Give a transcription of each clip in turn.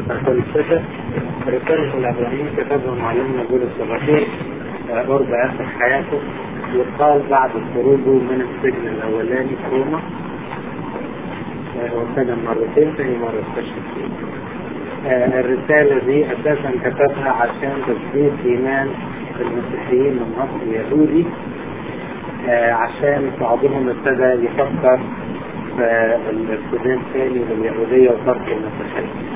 بتاع كل الشتاء رسالة العبرانيين كتبها معلمنا بولس الرسول قرب آخر حياته يقال بعد خروجه من السجن الأولاني في روما وكان مرتين ثاني مرة استشهد فيه الرسالة دي أساسا كتبها عشان تثبيت إيمان المسيحيين من أصل يهودي عشان بعضهم ابتدى يفكر في الارتداد الثاني لليهودية وترك المسيحية.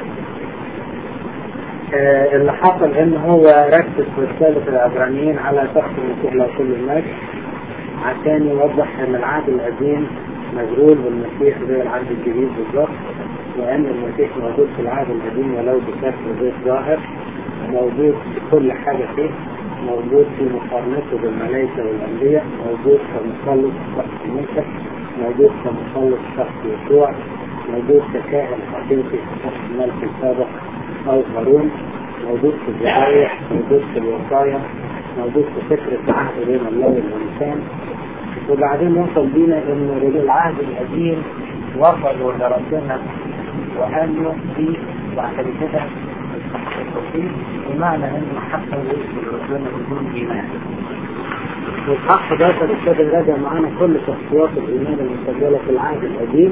اللي حصل ان هو ركز في رسالة العبرانيين على شخص المسيح له كل المجد عشان يوضح ان العهد القديم مشغول بالمسيح زي العهد الجديد بالظبط وان المسيح موجود في العهد القديم ولو بشكل غير ظاهر موجود في كل حاجة فيه موجود في مقارنته بالملائكة والأنبياء موجود كمخلص شخص موسى موجود كمخلص شخص يسوع موجود ككائن حقيقي في شخص الملك السابق أو هارون موجود في الذبائح موجود في الوصايا موجود في فكرة العهد بين الله والإنسان وبعدين وصل بينا إن رجال العهد القديم وصلوا لربنا وقالوا في بعد كده التوحيد بمعنى انه حتى يوصل ربنا بدون ايمان. والحق ده ابتدى يراجع معانا كل شخصيات الايمان المسجله في العهد القديم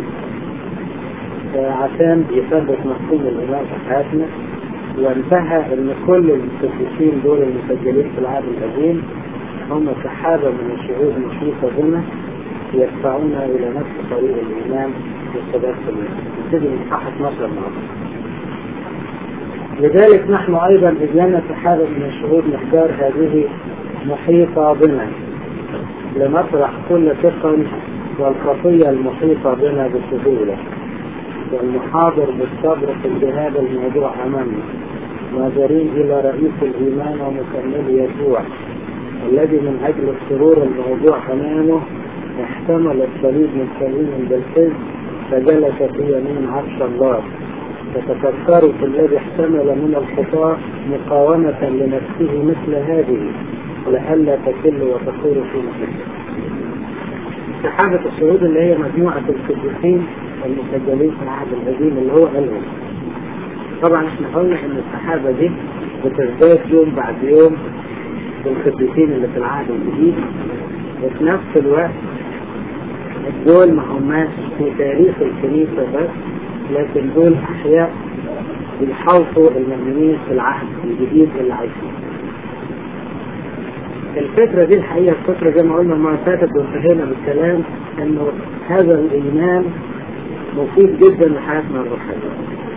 عشان يثبت مفهوم الايمان في حياتنا وانتهى ان كل القديسين دول المسجلين في العهد القديم هم سحابه من الشعوب المحيطه بنا يدفعونا الى نفس طريق الايمان والثبات في الايمان. نبتدي من صح 12 النهارده. لذلك نحن أيضا إذ لنا سحابة من الشهود نختار هذه محيطة بنا لنطرح كل ثقل والخطية المحيطة بنا بسهولة والمحاضر بالصبر في الجهاد الموضوع أمامنا ناظرين إلى رئيس الإيمان ومكمل يسوع الذي من أجل السرور الموضوع أمامه احتمل الصليب من سليم بالحزب فجلس في يمين عرش الله فتفكروا في الذي احتمل من الخطاة مقاومة لنفسه مثل هذه لئلا تكل وتصير في محيط. سحابة الشهود اللي هي مجموعة القديسين المسجلين في العهد القديم اللي هو قالهم. طبعا احنا قلنا ان السحابة دي بتزداد يوم بعد يوم بالقديسين اللي في العهد الجديد وفي نفس الوقت دول ما هماش في تاريخ الكنيسة بس لكن دول أحياء بيحاوطوا المؤمنين في العهد الجديد اللي عايشين. الفكرة دي الحقيقة الفكرة زي ما قلنا المرة اللي فاتت وانتهينا بالكلام إنه هذا الإيمان مفيد جدا لحياتنا الروحية.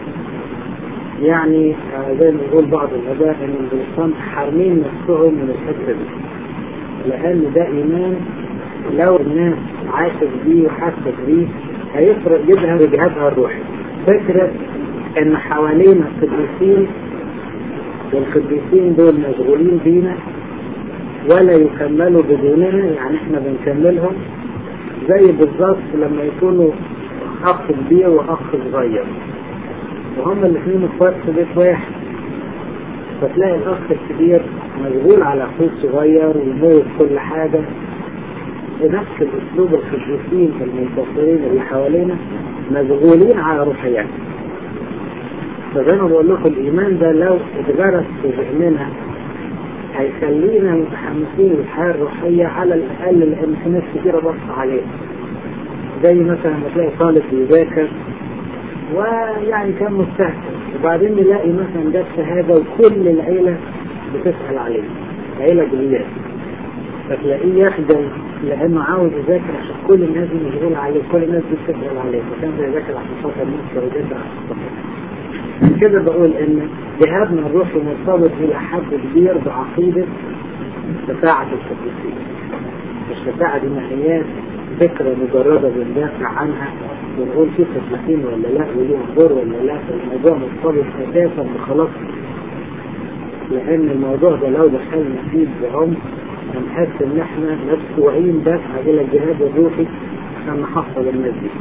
يعني زي ما بيقول بعض الآباء إن البروتستانت حارمين نفسهم من الحتة دي. لأن ده إيمان لو الناس عاشت بيه وحست بيه هيفرق جدا في جهازها الروحي. فكرة ان حوالينا القديسين والقديسين دول مشغولين بينا ولا يكملوا بدوننا يعني احنا بنكملهم زي بالظبط لما يكونوا اخ كبير واخ صغير وهم الاثنين اخوات في بيت واحد فتلاقي الاخ الكبير مشغول على اخوه الصغير ويموت كل حاجه بنفس الاسلوب القديسين المنتصرين اللي حوالينا مشغولين على روحيات فزي ما بقول لكم الايمان ده لو اتجرس في ذهننا هيخلينا متحمسين للحياه الروحيه على الاقل لان في ناس كتيره بص عليه زي مثلا لما تلاقي طالب بيذاكر ويعني كان مستهتر وبعدين نلاقي مثلا جاب شهاده وكل العيله بتسال عليه عيله كبيره فتلاقيه يخجل لانه عاوز يذاكر عشان كل الناس مشغول عليه كل الناس بتسال عليه فكان بيذاكر عشان خاطر الناس ويذاكر عشان خاطر كده بقول ان جهادنا الروحي مرتبط الى حد كبير بعقيده شفاعة القديسين. الشفاعة دي ما هياش فكرة مجردة بندافع عنها ونقول في قديسين ولا لا وليهم دور ولا لا الموضوع مرتبط اساسا بخلاصنا. لان الموضوع ده لو دخلنا فيه بعمق هنحس ان احنا مدفوعين دفع الى الجهاد الروحي عشان نحصل الناس دي.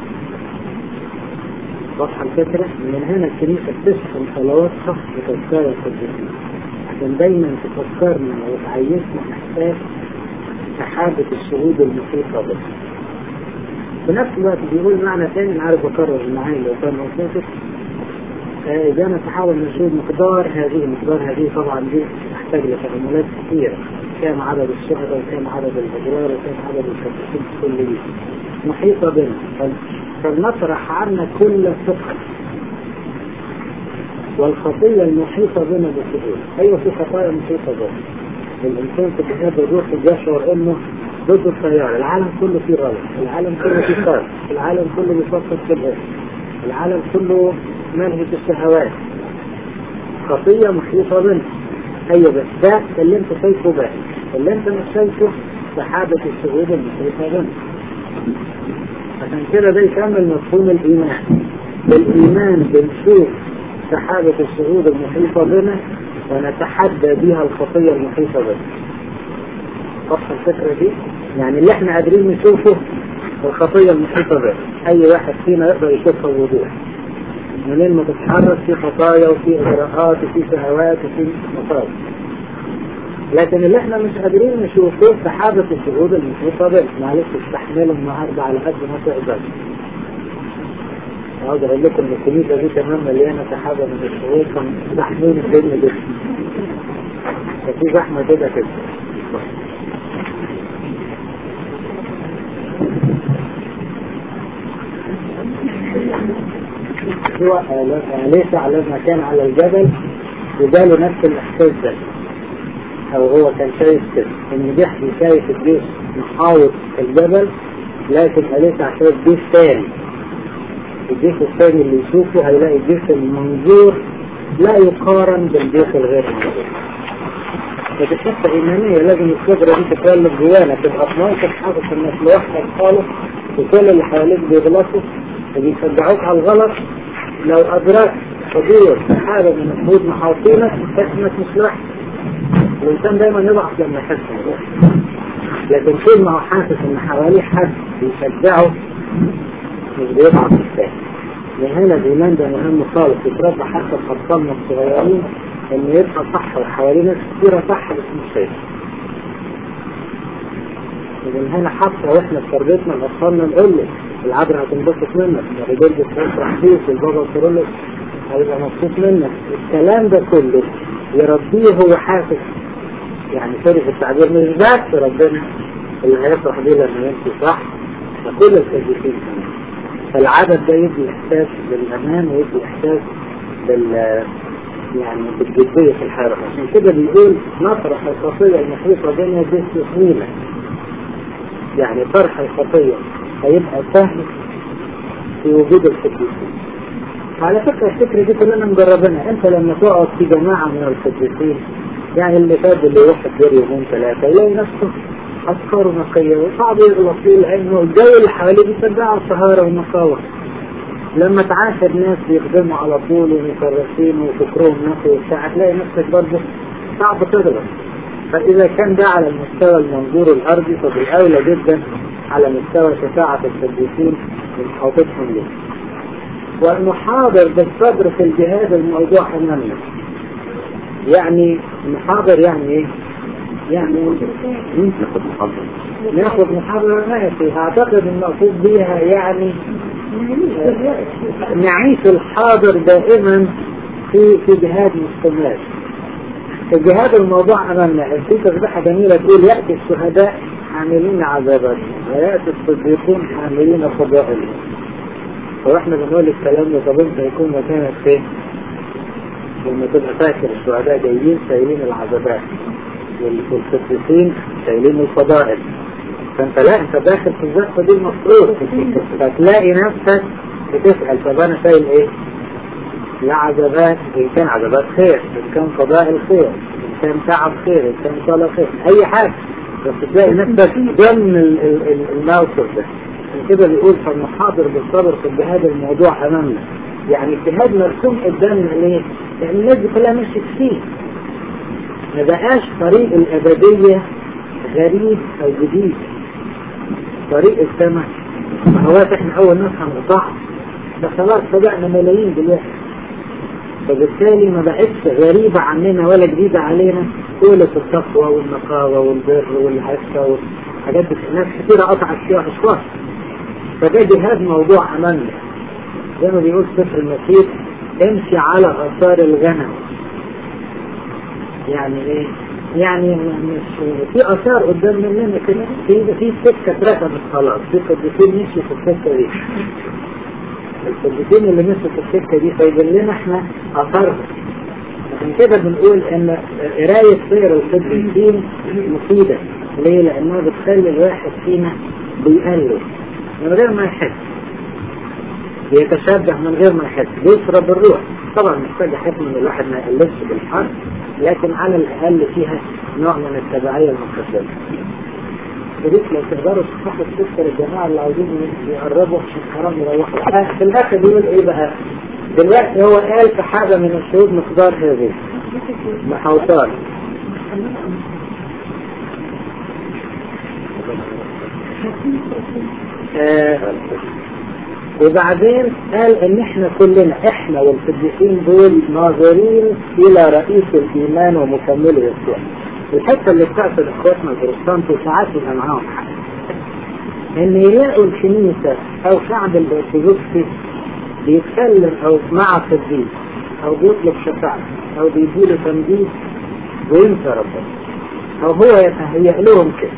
واضحة الفكرة؟ من هنا الكنيسة بتسخن صلواتها بتذكار القديسين. عشان دايما تفكرنا وتعيشنا احساس سحابة الشهود المحيطة بنا. في نفس الوقت بيقول معنى ثاني انا عارف اكرر معايا لو كان مصاصف إذا نتحاول نشوف مقدار هذه مقدار هذه طبعا دي تحتاج لتأملات كثيرة كم عدد الشهداء وكم عدد الأجرار وكم عدد الكتابين كل دي محيطة بنا فلنطرح عنا كل ثقل والخطية المحيطة بنا بسهولة أيوة في خطايا محيطة بنا الإنسان في كتاب الروح يشعر إنه ضد التيار العالم كله فيه غلط العالم كله فيه صار العالم كله بيفكر في الإيه العالم كله منهج الشهوات خطية محيطة بنا أيوة بس ده اللي أنت شايفه بقى اللي أنت مش شايفه سحابة الشهود المحيطة بنا عشان كده ده يكمل مفهوم الإيمان بالإيمان بنشوف سحابة الشهود المحيطة بنا ونتحدى بها الخطية المحيطة بنا واضحة الفكرة دي؟ يعني اللي احنا قادرين نشوفه الخطية المحيطة بنا أي واحد فينا يقدر يشوفها بوضوح منين ما تتحرك في خطايا وفي إجراءات وفي شهوات وفي مصائب لكن اللي احنا مش قادرين نشوفه سحابة الشهود المحيطة بنا معلش استحملوا النهاردة على قد ما تقدر عاوز اقول لكم ان الكنيسة دي كمان مليانة سحابة من الشهود فمستحملين الدنيا دي ففي زحمة كده كده هو ليس على ما كان على الجبل وجاله نفس الاحساس ده او هو كان شايف كده ان بيحكي شايف الجيش محاوط الجبل لكن أليس عشان جيش ثاني الجيش الثاني اللي يشوفه هيلاقي الجيش المنظور لا يقارن بالجيش الغير منظور فدي حته ايمانيه لازم الخبره دي تتولد جوانا تبقى في موقف حاسس انك لوحدك خالص وكل اللي حواليك بيغلطوا وبيشجعوك على الغلط لو ادركت حضور سحابه من الحدود محاوطينك تحس انك مش لوحدك الانسان دايما يضعف لما يحس لكن طول ما هو حاسس ان حواليه حد بيشجعه مش بيضعف الثاني من هنا الايمان ده مهم خالص يتربى حتى في اطفالنا الصغيرين ان يبقى صح وحواليه ناس كتيره صح بس مش شايف ومن هنا حتى واحنا في تربيتنا لاطفالنا نقول له العذراء هتنبسط منك الرجال بتفرح فيك والبابا كرولك هيبقى مبسوط منك الكلام ده كله يربيه هو حاسس يعني سوري في التعبير مش بس ربنا اللي هيفرح بيه لما يمشي صح فكل الكذبين فالعدد ده يدي احساس بالامان ويدي احساس بال يعني بالجدية في الحياة عشان كده بيقول نطرح الخطية المحيطة بينها بسهولة يعني طرح الخطية هيبقى سهل في وجود القديسين على فكرة الفكرة دي كلنا مجربينها انت لما تقعد في جماعة من القديسين يعني اللي فات اللي يروح الدير يومين ثلاثة يلاقي نفسه أفكاره نقية وصعب يغلط فيه لأنه الجو اللي حواليه بيشجعه الطهارة والنقاوة لما تعاشر ناس بيخدموا على طول ومكرسين وفكرهم نقي وبتاع هتلاقي نفسك برضه صعب تغلط فإذا كان ده على المستوى المنظور الأرضي فبالأولى جدا على مستوى شفاعة القديسين من حوطتهم له والمحاضر بالصبر في الجهاد الموضوع أمامنا يعني محاضر يعني ايه؟ يعني ناخد محاضرة ناخد محاضرة ماشي اعتقد المقصود بيها يعني نعيش الحاضر دائما في في جهاد مستمر الجهاد الموضوع امامنا في تسبيحة جميلة تقول يأتي الشهداء حاملين عذابات ويأتي الصديقون حاملين فضائل واحنا بنقول الكلام ده طب انت يكون مكانك فين؟ لما تبقى فاكر الشهداء جايين شايلين العذابات والقديسين شايلين الفضائل فانت لا انت داخل في الزقة دي المفروض فتلاقي نفسك بتسأل طب انا شايل ايه؟ لا عذابات ان كان عذابات خير ان كان فضائل خير ان كان تعب خير ان كان صلاة خير اي حاجة بس تلاقي نفسك ضمن ال- ال- ال- الموقف ده عشان كده بيقول فالمحاضر بالصبر في الجهاد الموضوع امامنا يعني الجهاد مرسوم قدامنا ليه؟ لان الناس دي كلها مشيت فيه ما بقاش طريق الابديه غريب او جديد طريق السماء ما هواش احنا اول ناس هنقطعها ده خلاص بدأنا ملايين دلوقتي فبالتالي ما بقتش غريبة عننا ولا جديدة علينا قولة التقوى والنقاوة والبر والعفة والحاجات دي ناس كتيرة قطعت فيها أشخاص فده جهاد موضوع أمامنا زي ما بيقول سفر المسيح امشي على آثار الغنم يعني ايه يعني مش في آثار قدام مننا كده في في سكة اترسمت خلاص في قديسين مشي في السكة دي القديسين اللي مشوا في السكة دي فيبين لنا احنا آثارهم عشان كده بنقول ان قراية سير القديسين مفيدة ليه؟ لأنها بتخلي الواحد فينا بيقلد من غير ما يحس يتشبه من غير ما يحس بيشرب الروح طبعا محتاج حكم ان الواحد ما يقلدش بالحرف لكن على الاقل فيها نوع من التبعية المقدسة بديك لو تقدروا تفتحوا السكة للجماعة اللي عاوزين يقربوا عشان حرام يروحوا في الاخر بيقول ايه بقى دلوقتي هو قال في حاجة من الشهود مقدار هذه محوطان آه وبعدين قال ان احنا كلنا احنا والقديسين دول ناظرين الى رئيس الايمان ومكمله يسوع الحته اللي بتاعت اخواتنا البروتستانت وساعات يبقى معاهم حق ان يلاقوا الكنيسه او شعب الارثوذكسي بيتكلم او مع قديس او بيطلب شفاعه او بيديله تمجيد وينسى ربنا او هو يتهيأ لهم كده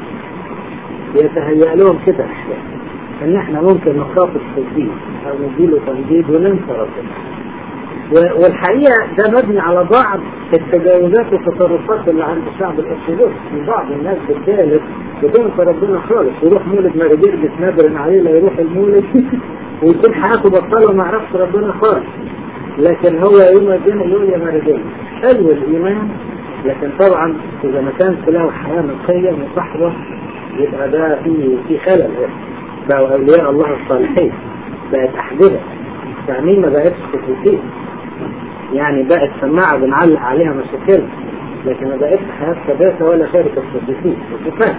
يتهيأ لهم كده احيانا ان احنا ممكن نخاطب قديس او نديله تمجيد وننسى ربنا والحقيقة ده مبني على بعض التجاوزات والتصرفات اللي عند الشعب الارثوذكسي في بعض الناس بالثالث بتنسى ربنا خالص يروح مولد مراجير بتنبرن عليه لا يروح المولد ويكون حياته بطلة وما يعرفش ربنا خالص لكن هو يوم الدين يقول يا مراجير حلو الايمان لكن طبعا اذا ما كانش له حياة نقية مصاحبة يبقى ده في في خلل بقوا اولياء الله الصالحين بقت احدثة يعني ما بقتش خصوصية يعني بقت سماعة بنعلق عليها مشاكل لكن ما بقتش حياة ثباتة ولا شركة خصوصية وصفات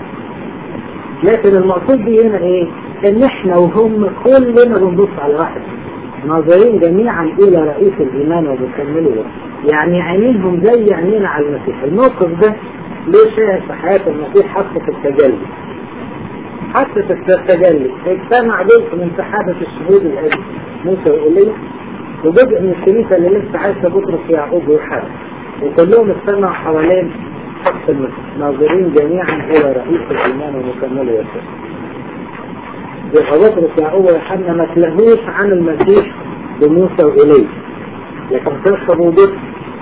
لكن المقصود دي هنا ايه ان احنا وهم كلنا بنبص على واحد ناظرين جميعا الى رئيس الايمان ومكمله يعني عينيهم زي عينينا على المسيح الموقف ده ليه شاهد في حياة المسيح حتى في التجلي حتى في التجلي اجتمع جزء من سحابة الشهود الأبي موسى وإيليا وجزء من الكنيسة اللي لسه عايشة بطرس ويعقوب ويوحنا وكلهم اجتمعوا حوالين حق المسيح ناظرين جميعا إلى رئيس الإيمان ومكمله يسوع يبقى بطرس ويعقوب ويوحنا ما تلهوش عن المسيح بموسى وإيليا لكن ترخبوا بطرس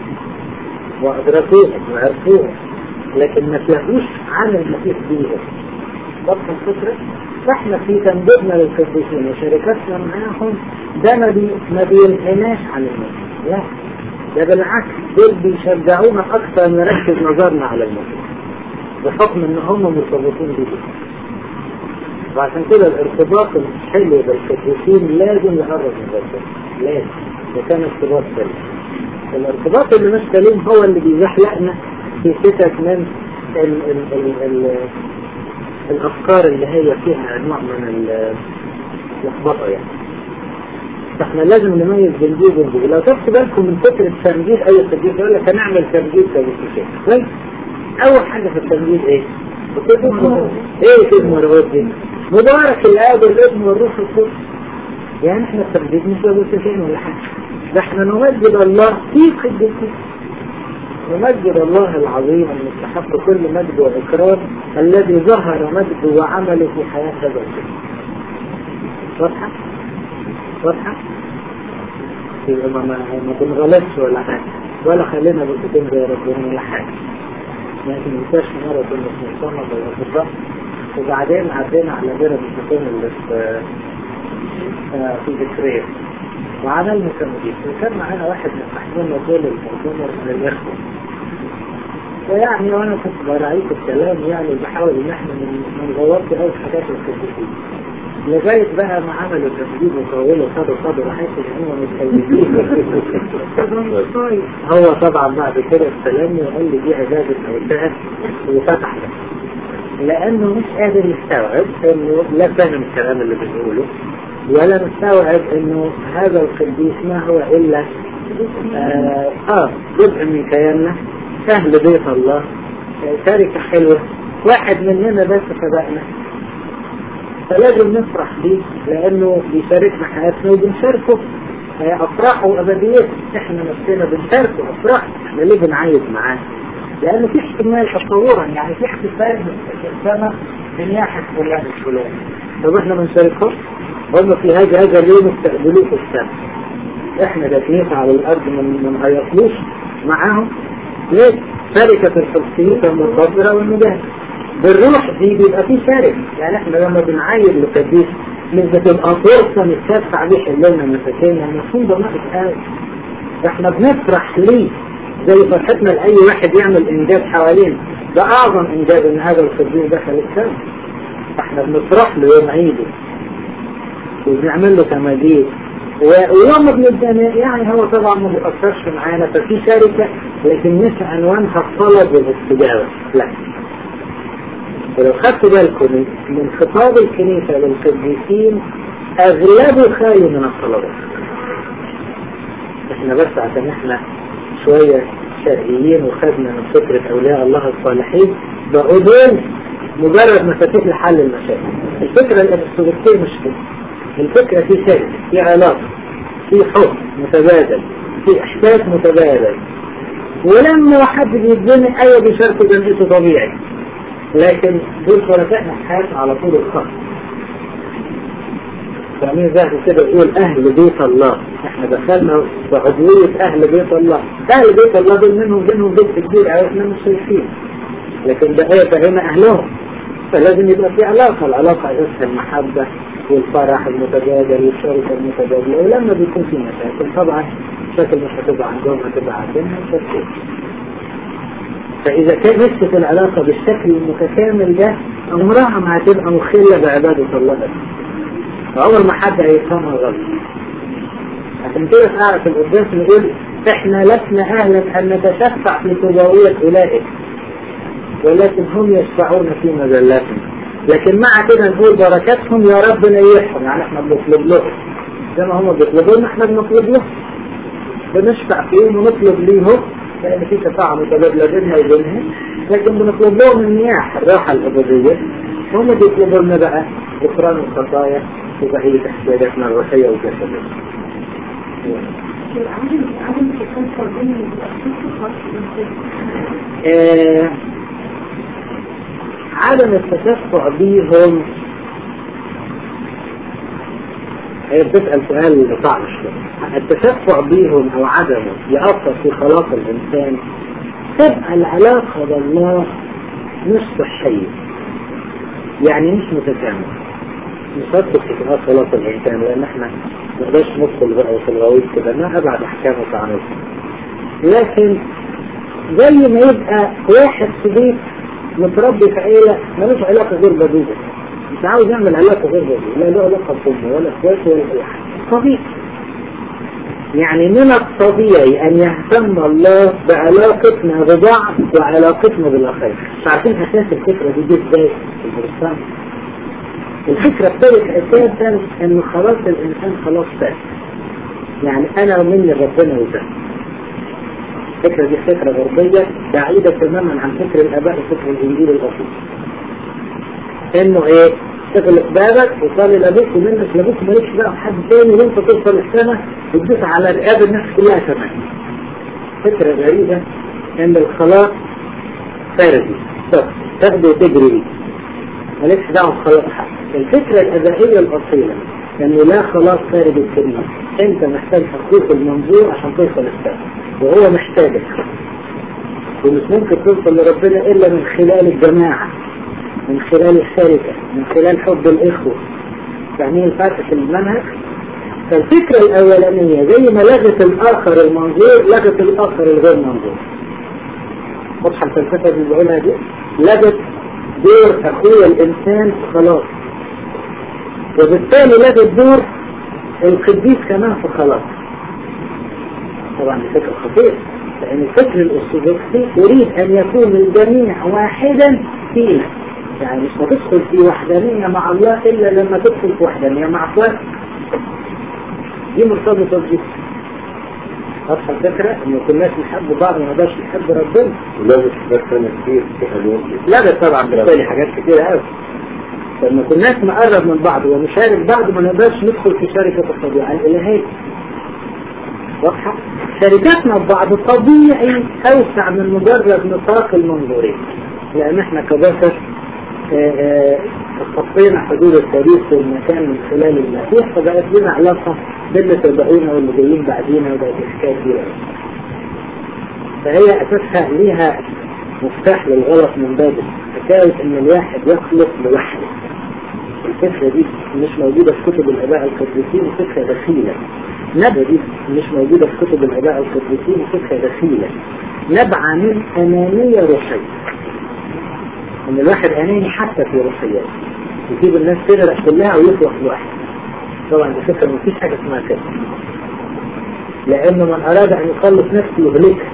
وأدركوه وعرفوه لكن ما تلهوش عن المسيح بيهم ضبط الفكرة فاحنا في تمديدنا للقديسين وشركاتنا معاهم ده ما, بي ما بينهناش عن المسيح لا ده بالعكس دول بيشجعونا اكثر نركز نظرنا على المسيح بحكم ان هم مرتبطين بيه وعشان كده الارتباط الحلو بالقديسين لازم يقرب من ربنا لازم ده كان ارتباط سليم الارتباط اللي مش سليم هو اللي بيزحلقنا في سكك من ال ال ال ال الأفكار اللي هي فيها نوع من اللخبطة يعني فاحنا لازم نميز بين دي وبين دي لو تاخدوا بالكم من فكرة تمجيد أي تمجيد يقول لك هنعمل تمجيد تمجيد كويس أول حاجة في التمجيد إيه؟ إيه كلمة رواد دي؟ مبارك الآب والابن والروح القدس يعني احنا التمجيد مش بابوسين ولا حاجة ده احنا نمجد الله في قدسين نمجد الله العظيم المستحق كل مجد وإكرام الذي ظهر مجده وعمله في حياة هذا الشيء واضحة؟ واضحة؟ يبقى ما, ما, ما بنغلطش ولا حاجة ولا خلينا بسيطين زي ربنا ولا حاجة لكن ننساش مرة كنا في مصنع بالأطباء وبعدين عدينا على بيرة بسيطين اللي في في ذكرية وعملنا تمجيد وكان معانا واحد من صاحبنا طول المؤتمر من الإخوة ويعني وانا كنت براعيك الكلام يعني بحاول ان احنا ما نغورش قوي حاجات القديسين لغاية بقى ما عملوا تسجيل وطولوا خدوا خدوا راحت ان هم متخيلين هو طبعا بعد كده استلمني وقال لي دي عبادة اوتاء وفتح ده لانه مش قادر يستوعب انه لا فاهم الكلام اللي بنقوله ولا نستوعب انه هذا القديس ما هو الا آه, اه جزء من كياننا أهل بيت الله شركة حلوة واحد مننا بس سبقنا فلازم نفرح بيه لأنه بيشاركنا حياتنا وبنشاركه هي افراح وابديات احنا نفسنا بنشاركه افراح احنا ليه بنعيد معاه لانه في احتمال تصورا يعني في احتفال في السماء بنياحة فلان الفلاني طب احنا بنشاركهم هم في هذا هذا اليوم استقبلوه في السماء احنا دافنين على الارض من ما نهيصلوش معاهم ليه؟ شركة الفلسطينية المنتظرة والمجاهدة بالروح دي بيبقى في شركة يعني احنا لما بنعايد لقديس مش بتبقى فرصة نتشفع بيه حللنا مساكيننا المفهوم ده ناقص قوي احنا بنفرح ليه زي فرحتنا لأي واحد يعمل إنجاز حوالينا ده أعظم إنجاز إن هذا القديس دخل السماء احنا بنفرح له يوم عيده وبنعمل له تماجيد ويوم ابن يعني هو طبعا ما بيأثرش معانا ففي شركة لكن مش عنوانها الطلب والاستجابة لا ولو خدت بالكم من خطاب الكنيسة للقديسين أغلبه خالي من الطلبات احنا بس عشان احنا شوية شرقيين وخدنا من فكرة أولياء الله الصالحين بقوا دول مجرد مفاتيح لحل المشاكل الفكرة الأرثوذكسية مش كده الفكرة في شيء في علاقة في حب متبادل في إحساس متبادل ولما حد بيتزنق أيوة بيشاركوا جمعيته طبيعي لكن دول شركائنا في حياتنا على طول الخط فمين ذهب كده يقول أهل بيت الله احنا دخلنا بعضوية أهل بيت الله أهل بيت الله دول منهم بينهم بيت كبير أو احنا مش شايفين لكن ده هي فهنا أهلهم فلازم يبقى في علاقة العلاقة أساسها المحبة والفرح المتبادل والشركة المتبادلة ولما بيكون في مشاكل طبعا مشاكل مش هتبقى عندهم هتبقى عندنا مش هتكون فإذا كان نسبة العلاقة بالشكل المتكامل ده عمرها ما هتبقى مخلة بعبادة الله بس عمر ما حد هيفهمها غلط عشان كده في أعرف القداس نقول احنا لسنا أهلا أن نتشفع في تضاوية أولئك ولكن هم يشفعون في مجلاتنا لكن مع كده نقول بركاتهم يا رب نيحهم يعني احنا بنطلب لهم زي ما هم بيطلبوا لنا احنا بنطلب لهم بنشفع فيهم ونطلب ليهم لأن في شفاعة متبادلة بيننا وبينهم لكن بنطلب لهم النياح الراحة الأبدية هم بيطلبوا لنا بقى غفران الخطايا وبقية احتياجاتنا الروحية والجسدية. آه عدم التشفع بيهم هي بتسأل سؤال صعب شوية التشفع بيهم أو عدمه يأثر في خلاص الإنسان تبقى العلاقة بالله مش صحية يعني مش متكاملة نصدق في خلاص الإنسان لأن احنا ما نقدرش ندخل بقى في الغويط كده ما أبعد أحكام وتعامل لكن زي ما يبقى واحد في بيت متربي في عيلة ملوش علاقة غير بدوبة مش عاوز يعمل علاقة غير بدوبة لا له علاقة بأمه ولا اخواته ولا أي حاجة طبيعي يعني من الطبيعي أن يهتم الله بعلاقتنا ببعض وعلاقتنا بالآخرين مش عارفين أساس الفكرة دي دي ازاي في البرستان الفكرة ابتدت أساسا أن خلاص الإنسان خلاص فات يعني أنا ومني ربنا وده الفكرة دي فكرة غربية بعيدة تماما عن فكر الآباء وفكر الإنجيل الأصيل إنه إيه تغلق بابك وصلي لأبوك ومنك لأبوك مالكش بقى حد تاني وأنت توصل السنة وتدوس على رقاب الناس كلها كمان فكرة غريبة إن الخلاص فردي تاخده وتجري بيه مالكش دعوة بخلاص حد الفكرة الأبائية الأصيلة إنه لا خلاص خارج الكلمة أنت محتاج حقوق المنظور عشان توصل السنة وهو محتاجك ومش ممكن توصل لربنا إلا من خلال الجماعة من خلال الشركة من خلال حب الإخوة يعني الفرق في المنهج فالفكرة الأولانية زي ما لغت الآخر المنظور لغت الآخر الغير منظور واضحة الفلسفة اللي بقولها دي لغت دور أخويا الإنسان خلاص وبالتالي لغت دور القديس كمان في خلاص طبعا دي فكرة خطيرة لأن الفكر الأرثوذكسي يريد أن يكون الجميع واحدا فينا يعني مش هتدخل في وحدانية مع الله إلا لما تدخل في وحدانية مع أخوات دي مرتبطة بدي واضحة الفكرة إن كلناش نحب بعض وما نقدرش نحب ربنا ولازم تفكرنا كتير في حلول لا ده طبعا بالتالي حاجات كتير قوي لما كناش نقرب من بعض ونشارك بعض ما نقدرش ندخل في شركة الطبيعة الإلهية واضحة شركاتنا ببعض طبيعي أوسع من مجرد نطاق المنظورين لأن احنا كبشر خطينا حدود التاريخ والمكان من خلال المسيح فبقت لنا علاقة باللي سبقونا واللي جايين بعدينا وبقت حكاية كبيرة فهي أساسها ليها مفتاح للغلط من بابه حكاية إن الواحد يخلق لوحده الفكرة دي مش موجودة في كتب الآباء القديسين فكرة دخيلة نبع دي مش موجودة في كتب الآباء القديسين فكرة دخيلة نبع من أنانية روحية ان الواحد اناني حتى في روحياته يسيب الناس تغرق كلها ويطلق لوحده طبعا دي فكره مفيش حاجه اسمها كده لانه من اراد ان يخلص نفسه يهلكها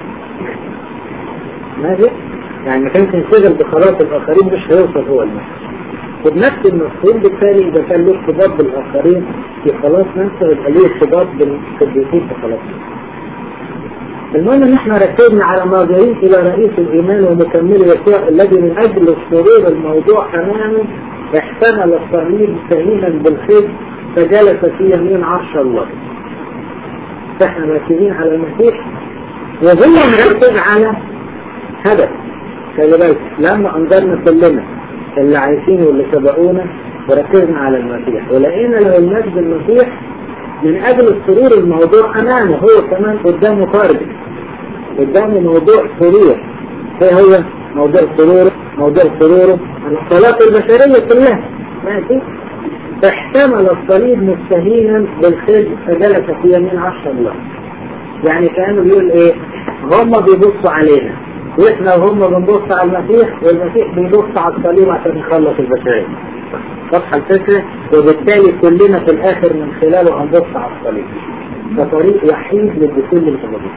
ماشي يعني ما كانش ينشغل بخلاص الاخرين مش هيوصل هو المسجد وبنفس المفهوم بالتالي اذا كان له ارتباط بالاخرين في خلاص نفسه يبقى له ارتباط بالقديسين في خلاص المهم ان احنا ركزنا على ناظرين الى رئيس الايمان ومكمل يسوع الذي من اجل السرور الموضوع امامه احتمل الصليب سهيلا بالخير فجلس في يمين عرش الله فاحنا مركزين على المسيح وهو مركز على هدف خلي بالك لما انظرنا كلنا اللي عايشين واللي سبقونا وركزنا على المسيح ولقينا لو المجد المسيح من أجل السرور الموضوع أمامه هو كمان قدامه تارجت قدامه موضوع سرور ايه هو موضوع سروره موضوع سروره الصلاة البشرية كلها ماشي فاحتمل الصليب مستهينا بالخير فجلس في يمين عرش الله يعني كانه بيقول ايه هم بيبصوا علينا واحنا وهم بنبص على المسيح والمسيح بيبص على الصليب عشان يخلص البشرية واضحة الفكرة وبالتالي كلنا في الآخر من خلاله هنبص على الصليب ده طريق وحيد للدخول للأبدية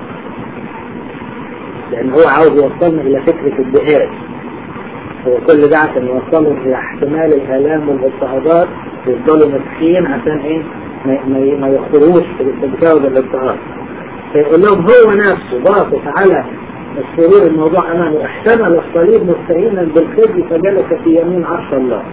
لأن هو عاوز يوصلنا إلى فكرة الجهاد هو كل ده عشان يوصلهم إلى احتمال الآلام والاضطهادات يفضلوا مسكين عشان إيه ما, ما, ما يخطروش في الاستبكاء والاضطهاد فيقول لهم هو نفسه باصص على السرور الموضوع أمامه احتمل الصليب مستعينا بالخزي فجلس في يمين عرش الله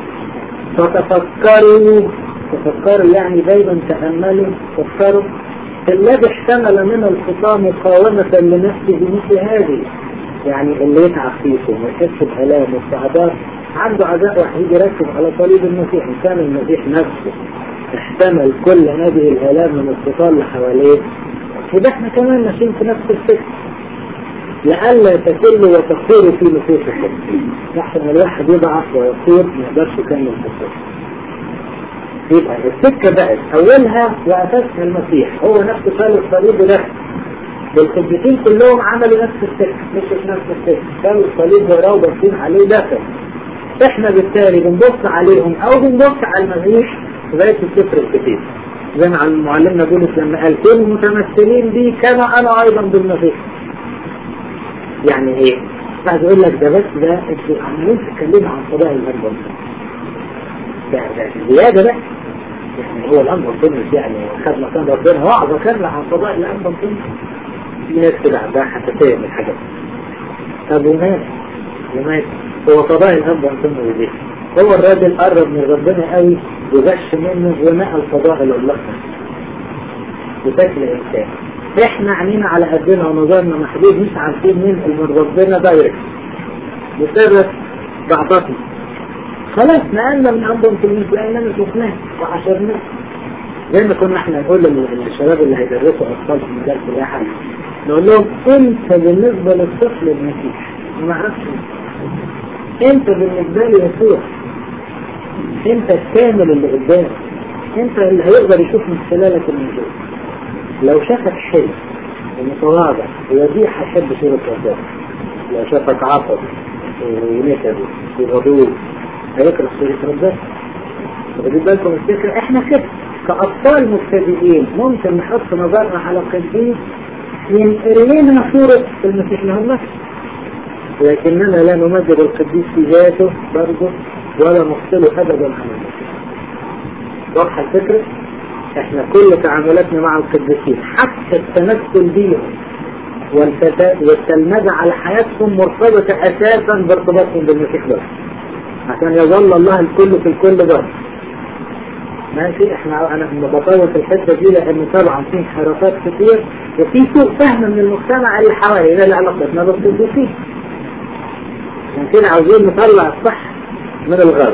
فتفكروا تفكروا يعني دايما تأملوا فكروا الذي احتمل من الخطا مقاومة لنفسه بمثل هذه يعني اللي يتعب فيكم ويحس بآلام واستعداد عنده عداء وحيد يركز على صليب المسيح إن كان المسيح نفسه احتمل كل هذه الآلام من الخطا اللي حواليه وده احنا كمان ماشيين في نفس الفكر لئلا تكلوا وتصيروا في نفوسكم يحسن الواحد يضعف ويصير ما يقدرش يكمل الخطوة يبقى السكة بقت أولها وأساسها المسيح هو نفسه قال الصليب ده والقديسين كلهم عملوا نفس السكة مش في نفس السكة كانوا الصليب وراه باصين عليه دفن احنا بالتالي بنبص عليهم او بنبص على المسيح زي في السفر الكتير زي ما معلمنا بولس لما قال كونوا متمثلين بي كما انا ايضا بالمسيح يعني ايه بعد يقول لك ده بس ده انتوا عمالين تتكلموا عن قضايا الامر ده ده زياده بقى يعني هو الامر الطنس يعني خد مكان ربنا وعظ كامله عن قضايا الامر الطنس في ناس كده عندها حساسيه من الحاجات طب ومات ومات هو قضايا الامر الطنس دي هو الراجل قرب من ربنا قوي وغش منه ونقى الفضائل الله بشكل انسان احنا عينينا على قدنا ونظرنا محدود مش عارفين ننقل من ربنا دايركت بسبب ضعفتنا خلاص نقلنا من امر التلميذ لاننا شفناه وعشرناه زي ما كنا احنا نقول للشباب اللي هيدرسوا اطفال في مجال السياحه نقول لهم انت بالنسبه للطفل المسيح ما اعرفش انت بالنسبه لي يسوع انت الكامل اللي قدامك انت اللي هيقدر يشوف من خلالك الموضوع لو شافك حلو ومتواضع ويضيع هيحب صورة ربنا لو شافك عصب ونكد وغضوب هيكره صورة ربنا واخدين بالكم الفكرة احنا كده كأطفال مبتدئين ممكن نحط نظرنا على القديس ينقل لنا صورة المسيح له النفس لكننا لا نمجد القديس في ذاته برضه ولا نفصله ابدا عن المسيح واضحة الفكرة؟ احنا كل تعاملاتنا مع القديسين حتى التمثل بيهم والتلمذة على حياتهم مرتبطة اساسا بارتباطهم بالمسيح بس عشان يظل الله الكل في الكل بس ماشي احنا انا بطول في الحته دي لان طبعا في انحرافات كتير وفي سوء فهم من المجتمع اللي حوالينا اللي علاقتنا بالقديسين عشان كده عاوزين نطلع الصح من الغرب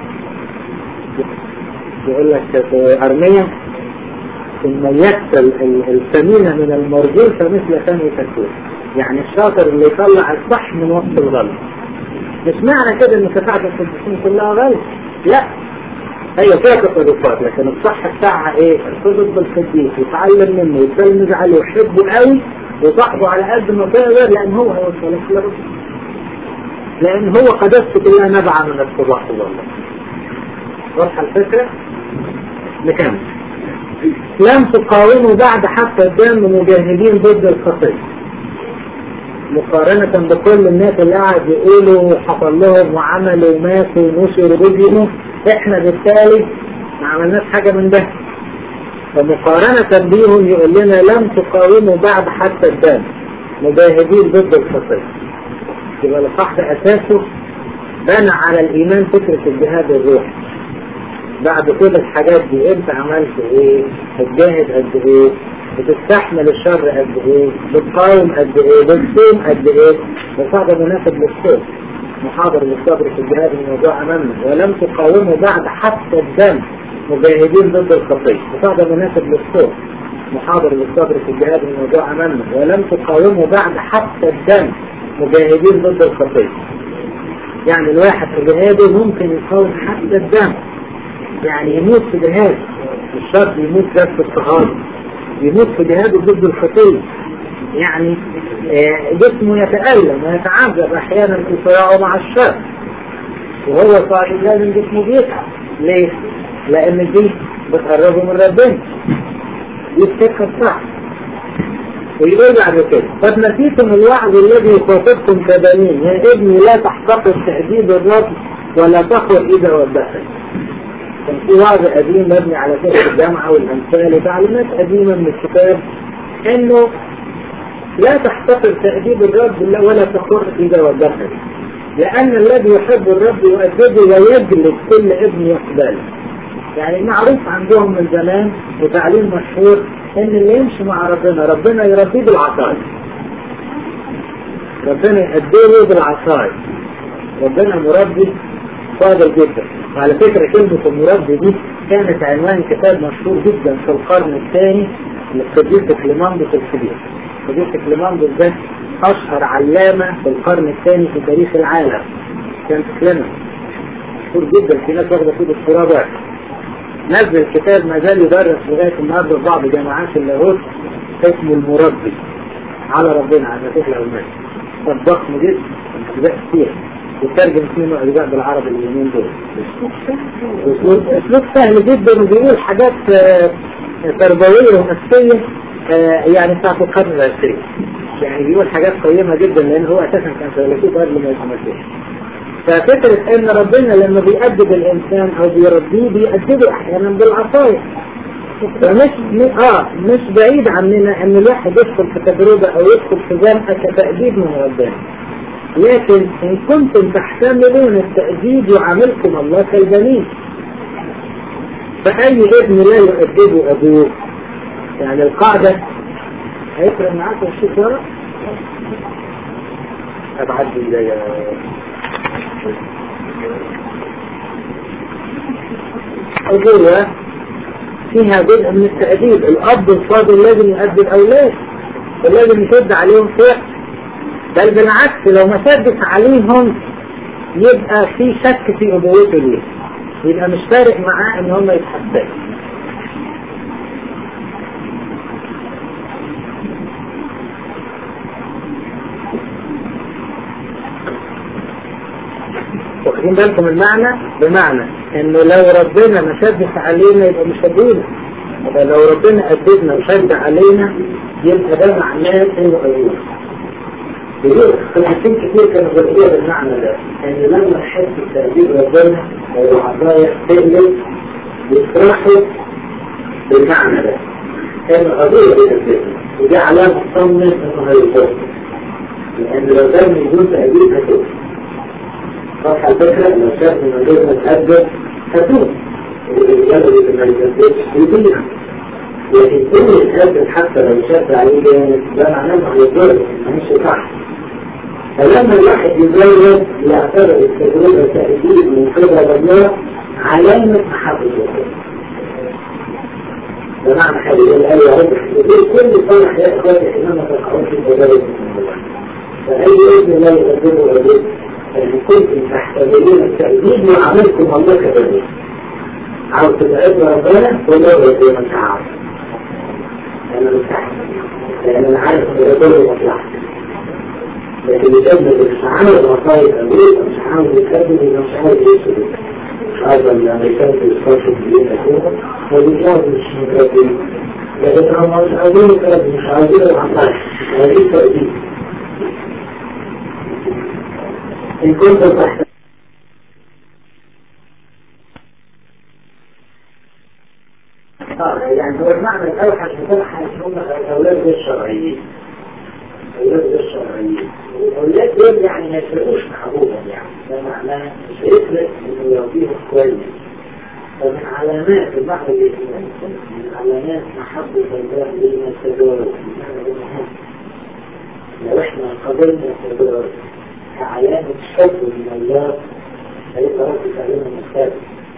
يقول لك في ارميا ان يكسل الثمين من المرجول فمثل ثاني تكون يعني الشاطر اللي يطلع الصح من وسط الغلط مش معنى كده ان كفاءة القديسين كلها غلط لا هي فيها تصرفات لكن الصح بتاعها ايه؟ الصدق بالقديس يتعلم منه يتلمذ عليه ويحبه قوي وصاحبه على قد ما تقدر لان هو هيوصلك لربنا لان هو قدسته كلها نبعة من الصباح والله واضحة الفكرة؟ نكمل لم تقاوموا بعد حتى الدم مجاهدين ضد الخطية مقارنة بكل الناس اللي قاعد يقولوا حصل لهم وعملوا وماتوا ونشروا وجهوا احنا بالتالي ما عملناش حاجة من ده فمقارنة بيهم يقول لنا لم تقاوموا بعد حتى الدم مجاهدين ضد الخطية يبقى الصح أساسه بنى على الإيمان فكرة الجهاد الروحي بعد كل الحاجات دي انت عملت ايه بتجاهد قد ايه بتستحمل الشر قد ايه بتقاوم قد ايه بتصوم قد ايه وصعب مناسب للصوم محاضر للصبر في الجهاد الموضوع امامنا ولم تقاوموا بعد حتى الدم مجاهدين ضد الخطية وصعب مناسب للصوم محاضر للصبر في الجهاد الموضوع امامنا ولم تقاوموا بعد حتى الدم مجاهدين ضد الخطية يعني الواحد في جهاده ممكن يقاوم حتى الدم يعني يموت في جهاد مش شرط يموت بس في الصهاد يموت في جهاده ضد الخطية يعني جسمه يتألم ويتعذب أحيانا في صراعه مع الشر وهو صاحب لازم جسمه بيتعب ليه؟ لأن دي بتقربه من ربنا دي السكة الصح ويقول بعد كده قد نسيتم الوعد الذي يخاطبكم كبنين يا ابني لا تحتقر تأديب الرب ولا تخور إذا وبخت كان في وعظ قديم مبني على فكر الجامعة والأمثال وتعليمات قديمة من الكتاب إنه لا تحتقر تأديب الرب ولا تقر إذا وبخت لأن الذي يحب الرب يؤدبه ويجلد كل ابن يقبله يعني معروف عندهم من زمان وتعليم مشهور ان اللي يمشي مع ربنا ربنا يربيه بالعصاية ربنا يأدبه بالعصاية ربنا مربي فاضل جدا وعلى فكرة كلمة المربي دي كانت عنوان كتاب مشهور جدا في القرن الثاني للقديس كليماندوس الكبير القديس كليماندوس ده أشهر علامة في القرن الثاني في تاريخ العالم كان كليماندوس مشهور جدا في ناس واخدة فيه دكتوراه بقى نزل كتاب ما زال يدرس لغاية النهارده في بعض جامعات اللاهوت اسمه المربي على ربنا على فكرة الألماني كتاب ضخم جدا أجزاء كتير وترجم فيه أجزاء بالعربي اليومين دول أسلوب سهل جدا وبيقول حاجات تربوية ونفسية يعني بتاعت القرن العشرين يعني بيقول حاجات قيمة جدا لأن هو أساسا كان فيلسوف قبل ما يبقى مسيحي ففكرة ان ربنا لما بيأدب الانسان او بيربيه بيأدبه احيانا بالعصاية فمش اه مش بعيد عننا ان الواحد يدخل في تجربة او يدخل في زنقة كتأديب من ربنا لكن ان كنتم تحتملون التأديب يعاملكم الله كالبنين فأي ابن لا يؤدبه أبوه يعني القاعدة هيفرق معاك الشيء ده أبعد لي أبوة فيها جزء من التأديب الأب الفاضل لازم يؤدب الأولاد ولازم يشد عليهم فعل بل بالعكس لو ما شدش عليهم يبقى في شك في أبوته ليه يبقى مش فارق معاه ان هم يتحسنوا واخدين بالكم المعنى بمعنى انه لو ربنا ما شدش علينا يبقى مش هدينا يبقى لو ربنا أدبنا وشد علينا يبقى ده معناه انه أيوه بيقول خلافين كتير كانوا بيقولوا بالمعنى ده ان لما نحس بتأديب ربنا او العطايا تقلب يفرحوا بالمعنى ده كان قضية بتأدبنا ودي علامة تطمن انه هيفوت لان لو ده من دون تأديب هتوب صح الفكرة لو شاف من غير ما تأدب هتوب الرجال اللي ما يكذبش يبيع لكن كل الكذب حتى لو شد عليه جامد ده معناه انه هيضر مش صح فلما الواحد يجرب يعتبر التجربة تأكيد من قبل الله علامة محبة الله ده معنى حاجة الآية واضح كل فرح يا إخواتي حينما تقعون في التجارب فأي إذن لا يقدمه إليك أن كنتم تحتملون التأكيد وعملكم الله كذلك عاوز تتعب ربنا والله يقول انت عارف انا مرتاح لان انا عارف ان ده كله مصلحتي لكن يكمل مش عامل مصايب امريكا مش عامل يكمل مش عارف يسوي هذا الامريكان في الصف الكبير كده فبيجاوب مش مكاتب لكن هم مش عايزين يكمل مش عايزين العطاء مش عايزين تأديب إن كنت تحت يعني هو المعنى الأوحش بتاعها هم الأولاد غير الشرعيين الأولاد غير الشرعيين الأولاد دول يعني ما يفرقوش محبوبا يعني ده معناه مش هيفرق إنه يربيهم كويس فمن علامات المعنى الإيمان من علامات محبة الله لنا التجارب لو احنا قبلنا التجارب كعلامة حب من الله هيبقى رب تعليمنا مختلف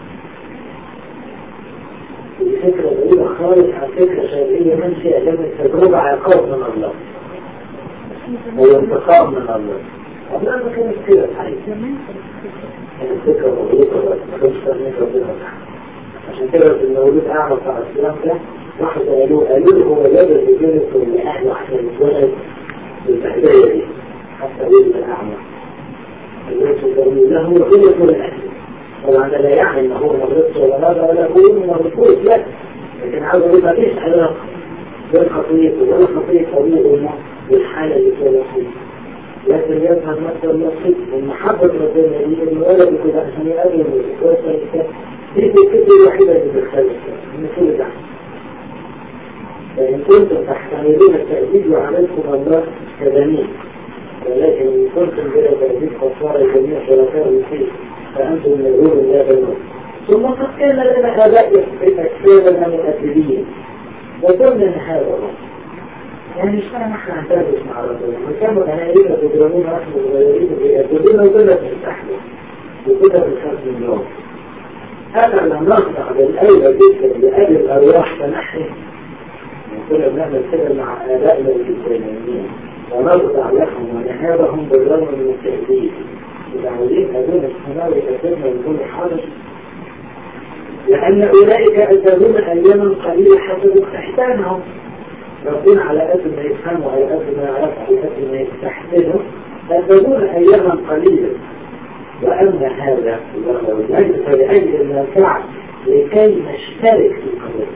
ودي فكرة بعيدة خالص عن فكرة شرعية منشئة لما التجربة عقاب من الله هو انتقام من الله قبل ما كانت كده الحقيقة كانت فكرة مغلوطة بس ما كانش فاهمين ربنا عشان كده في المولود أعمى بتاع الإسلام ده واحد قالوا قالوا له هو جاب الرجال اللي أهله عشان يتولد بالبهداية دي حتى ولد الأعمى الناس قالوا له غلط من الأهل طبعا ده لا يعني ان هو مغلطش ولا هذا ولا هو ما مغلطوش لا لكن عاوز اقول ما فيش علاقه بين خطيئته ولا خطيئه ابوه والحاله اللي كانت فيها لكن يظهر مثل النصيب ومحبة ربنا دي ان ولد كده عشان يقابل الكويس دي الفكرة الوحيدة اللي بتخلص من كل ده فإن كنتم تحتملون التأديب وعليكم الله كبنين ولكن إن كنتم بلا تأديب فصار الجميع شركاء فيه فأنتم مجهول الله بالموت ثم قد كان لنا آباء أكثر من الأسليين وضمن هذا الرجل يعني مش فاهم احنا هنتربس مع ربنا وكانوا أنايرين تجرمون رحمة صغيرين بيأكلون وكنا بنستحمل وكنا بنخاف من اليوم هذا لم نخضع بالأيضا جدا لأجل الأرواح فنحن كنا بنعمل كده مع آبائنا الإسلاميين ونخضع لهم ونهابهم بالرغم من التهديد العودين هذول السماوي يتسمى من كل حدث لأن أولئك أتابون أياما قليلة حسب احتاجهم ربنا على قد ما يفهموا على قد ما يعرفوا على قد ما يستحسنوا أتابون أياما قليلة وأما هذا ليس لأجل المنفعة لكي نشترك في قدر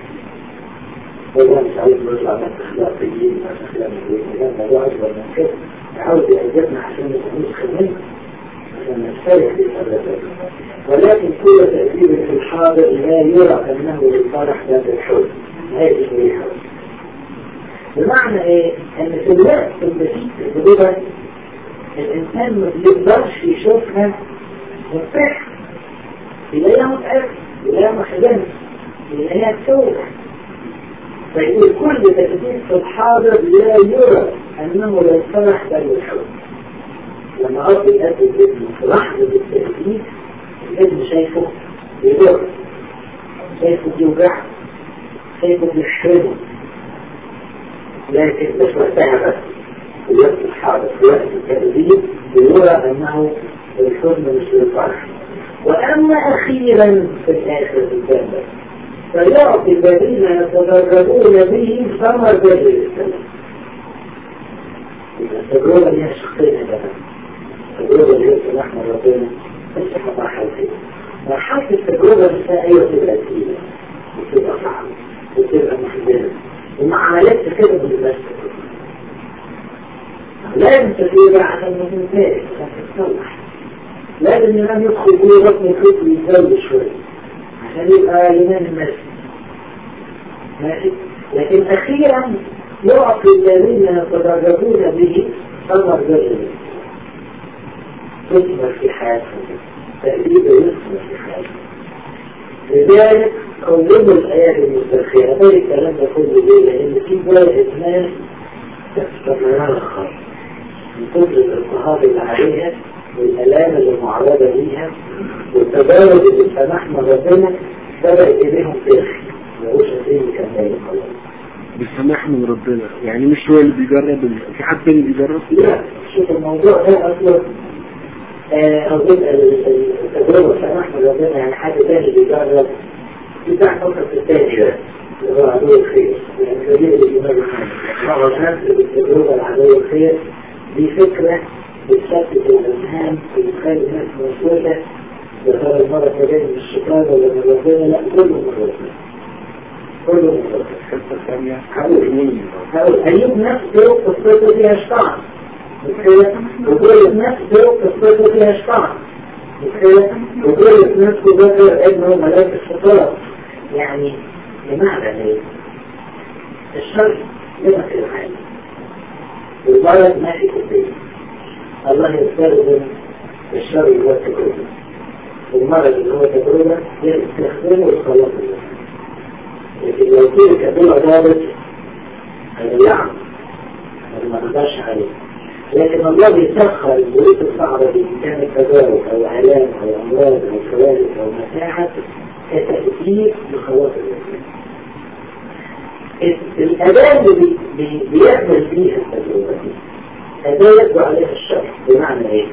والله مش عايز نطلع ناس اخلاقيين ناس اخلاقيين ده موضوع اكبر من كده عاوز يعجبنا عشان نكون خدمين عشان نشترك في قدر ولكن كل تأثير في الحاضر لا يرى أنه للفرح لا بالحزن هذه هي الحزن بمعنى ايه؟ ان في الوقت اللي فيه التجربة الانسان ما بيقدرش يشوفها مفتاح يلاقيها متأكد يلاقيها محزنة يلاقيها تسوح فيقول كل تأثير في الحاضر لا يرى أنه للفرح بل الحزن لما أرضي أدي الابن في لحظة التأثير الابن شايفه بيضر شايفه بيوجعه شايفه بيحرمه لكن مش وقتها بس في الوقت الحاضر في وقت التأذيب يرى أنه الحزن مش للفرح وأما أخيرا في الآخر الجنة فيعطي الذين يتدربون به ثمر ذلك السلام التجربة اللي هي الشخصية ده التجربة اللي هي سمحنا ربنا بس مرحلة كده مرحلة التجربة نفسها أيوة تبقى تقيلة وتبقى صعبة وتبقى محزنة ومع عمليات كده بالبس لازم تسير عشان ما تنتهي عشان تتصلح لازم ينام يدخل جوه بطن الطفل يتزوج شوية عشان يبقى ينام الناس ماشي لكن أخيرا يعطي الذين يتدرجون به ثمر ذلك تثمر في حياتهم تأديب يثمر في حياتهم لذلك قلبوا الآيات المسترخية هذا الكلام ده كله ليه؟ لأن في بلد ناس تستمرار خالص من كتر الاضطهاد اللي عليها والآلام اللي معرضة ليها والتجارب اللي سمحنا ربنا بدأت إليهم ترخي ملوش قادرين يكملوا خلاص بالسماح من ربنا يعني مش هو اللي بيجرب في حد تاني بيجرب لا شوف الموضوع ده أصلا أظن التجربة سمحنا ربنا يعني حد تاني بيجرب بتاع فقط الثاني ده اللي هو عدو الخير يعني كبير الإيمان بعض الناس بالتجربة العدو الخير دي فكرة بتشتت الأذهان وبتخلي الناس موجودة يا ترى المرة الجاية من الشيطان ولا من ربنا لا كله من ربنا كله من ربنا الحته الثانيه هقول هقول أيوب نفسه قصته فيها شطان وكل نفسه قصته فيها شطان وكل نفسه ذكر ابنه ملاك الشيطان يعني بمعنى ايه؟ الشر لما في الحال والمرض ما في كتير الله يستخدم الشر اللي هو التجربة المرض اللي هو تجربة يستخدمه للخلاص الله لكن لو كده كبيرة ضابط هيضيعه ما نقدرش عليه لكن الله بيسخر الظروف الصعبة دي إن كانت تجارب أو آلام أو أمراض أو كوارث أو متاعب كتأثير لخلاص الإنسان. الأداة اللي بي- بي- بيعمل فيها التجربة دي أداة يبدو عليها الشر بمعنى إيه؟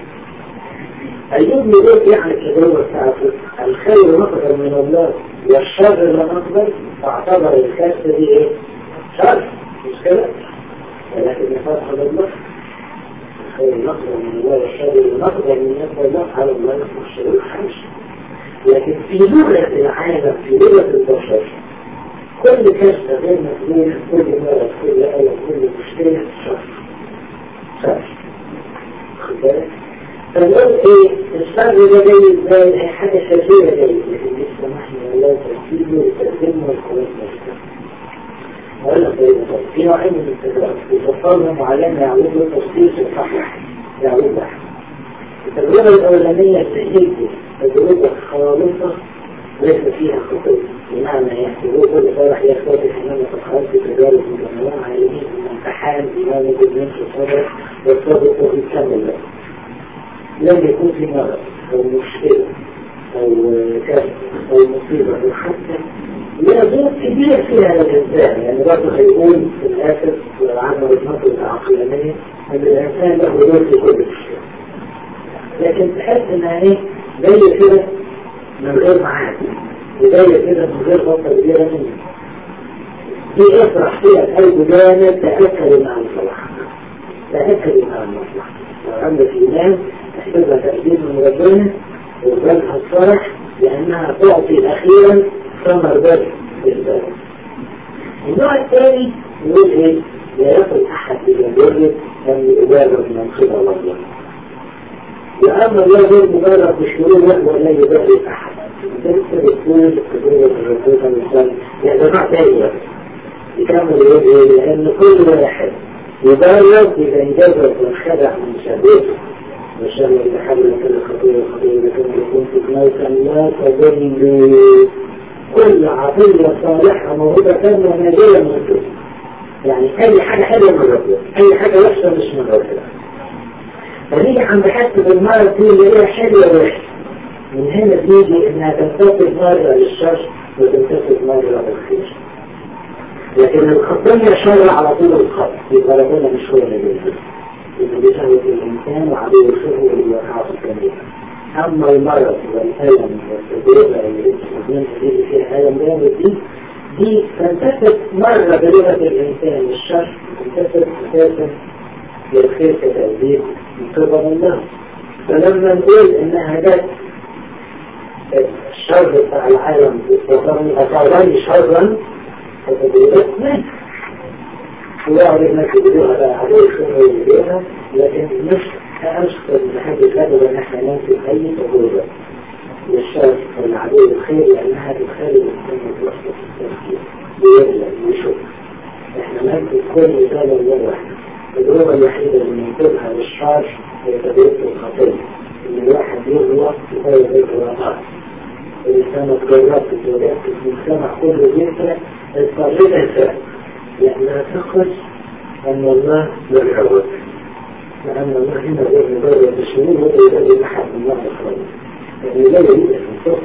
أيوب يقول يعني التجربة بتاعته الخير مقدر من الله والشر لا مقدر فاعتبر الكارثة دي إيه؟ شر مش كده؟ ولكن يفرح الله الخير مقدر من الله والشر مقدر من يد الله على الله الشريك حاجة لكن في لغة العالم في لغة البشر كل كارثة غير مسؤول كل مرض كل ألم كل مشكلة شر شر خد بالك فنقول ايه الشر ده جاي ازاي هي حاجة شريرة جاي لكن لسه ما احنا الله ترتيبه وتقدمه والخلاص نفسه أقول لك إيه بالظبط؟ في نوعين من التجارب يفصلنا معلم يعود له تفصيل صحيح يعود له التجربة الأولانية التهيئة تجربة خالصة ليس فيها خطية بمعنى يحسبوه كل فرح يختلف أمام تفعيل في تجارب مجمعين عالمين في امتحان إمام الدين في الصدر والصدر ويكمل له لم يكون في مرض أو مشكلة أو كسر أو مصيبة أو حتى لا دور كبير فيها الإنسان يعني برضه هيقول في الآخر عن النظر العقلانية أن الإنسان له دور في كل شيء لكن تحس إنها إيه زي كده من غير معاد وزي كده من غير غلطة كبيرة منه دي افرح فيها القلب جامد تأكد مع الصلاح تأكد مع المصلحة لو عندك إيمان تحتاجها تقديم من ربنا وقلبها الفرح لأنها تعطي أخيرا ثمر بر بالبر النوع الثاني يقول إيه؟ لا يقل أحد بجنبه أن يجرب من قبل الله وأما الله غير مجرد بشهور له ولا يبرر أحد لسه بتقول التجربة الرسول صلى الله عليه وسلم يعني ده نوع تاني بقى يكمل يقول إيه؟ لأن كل واحد يبرر إذا انجذب وانخدع من شهوته وشر إذا حبل كل خطير خطير إذا كنت كنت موتا لا تظن كل عطية صالحة موهبة ونادية من الدنيا يعني أي حاجة حلوة من ربنا أي حاجة وحشة مش من ربنا فنيجي عند حتة المرض دي اللي هي حلوة وحشة من هنا تيجي إنها تنتصف مرة للشر وتنتصف مرة للخير لكن الخطية شر على طول الخط يبقى ربنا مش هو اللي بينزل إذا بشهوة الإنسان وعدو الشهوة اللي يقع في الكبير أما المرض والألم والتجربة اللي بتستخدمها دي اللي فيها ألم جامد دي دي تنتسب مرة بلغة الإنسان الشر تنتسب أساسا للخير كتأديب من قبل الله فلما نقول إنها جت الشر بتاع العالم أصابني شرا فتدريبات مات ويعرف انك تدريبها عليه الشر ويدريبها لكن مش أشكر بحب الكذب ان احنا ننسي اي تجربة للشر والعدو الخير لانها تخلي الانسان يتوسط في التفكير ويغلب ويشوف احنا ننسي كل رسالة مرة واحدة التجربة الوحيدة اللي ننقذها للشر هي تجربة الخطية ان الواحد يغلط في غير الغلطات ولسانك جربت وجدت في المجتمع كله بيسرق اضطريت اسرق لأنها تخرج أن الله يرعوك لأن الله هنا غير مجرد الشرور ولا يبدأ أحد من الله خالص يعني لا يريد أن يصرف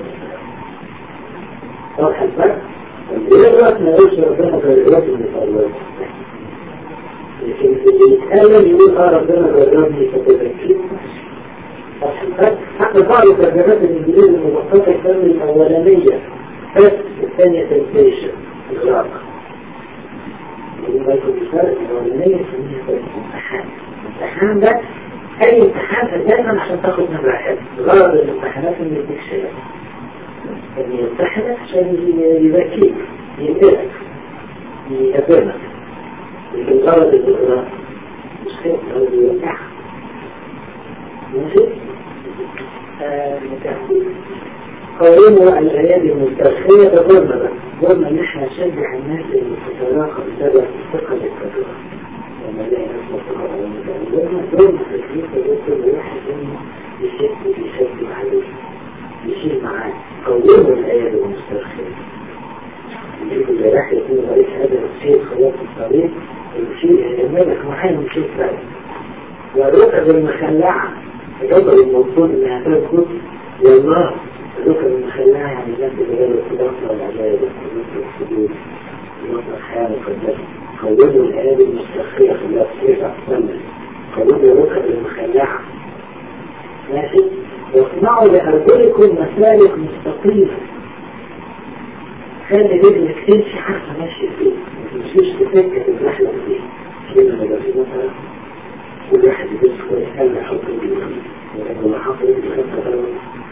صح الفرق الإجابات ما يوصل ربنا في الإجابات المفروض لكن اللي يتكلم يقول اه ربنا جربني فتذكرت صح الفرق حتى بعض الترجمات الإنجليزية المبسطة كان الأولانية بس الثانية تنتيشن الغرق يبقى يكون الفرق الأولانية سميها بس امتحان الامتحان ده أي امتحان دايما عشان تاخد نمرة حلوة غرض الامتحانات إنه يديك شهادة أن يمتحنك عشان يذكيك يقدرك يقدرك لكن غرض الإقراء مش خير غرض يوقعك ماشي؟ قوانين الأيادي المسترخية تضرنا بقى ضرنا إن إحنا نشجع الناس اللي تتراخى بسبب ثقة التجربة لما نلاقي ناس مصدقة على المتعلمة ضرنا في الكنيسة كل واحد منهم يشد ويشد عليه يشيل معاه قوانين الأيادي المسترخية يجيب الجراح يكون رئيس هذا الشيء خلاص الطريق الشيء الملك معاه وشيء ثاني والركب المخلعة الركب المنصور انها تركض والله الركب المخلعة يعني لا تبغير الصداقة والعجائب والسجود الوطن الحياة مقدسة قوضوا الآيات المستخية في الله كيف أحسن قوضوا الركب المخلعة ماشي واصنعوا لأرجلكم مسالك مستقيمة خلي رجلك تمشي عارفة ماشية فين ما تمشيش تفكر الرحلة دي كلمة بقى في مثلا كل واحد يبص كويس قال يحط رجله ولكن لو حط رجله خمسة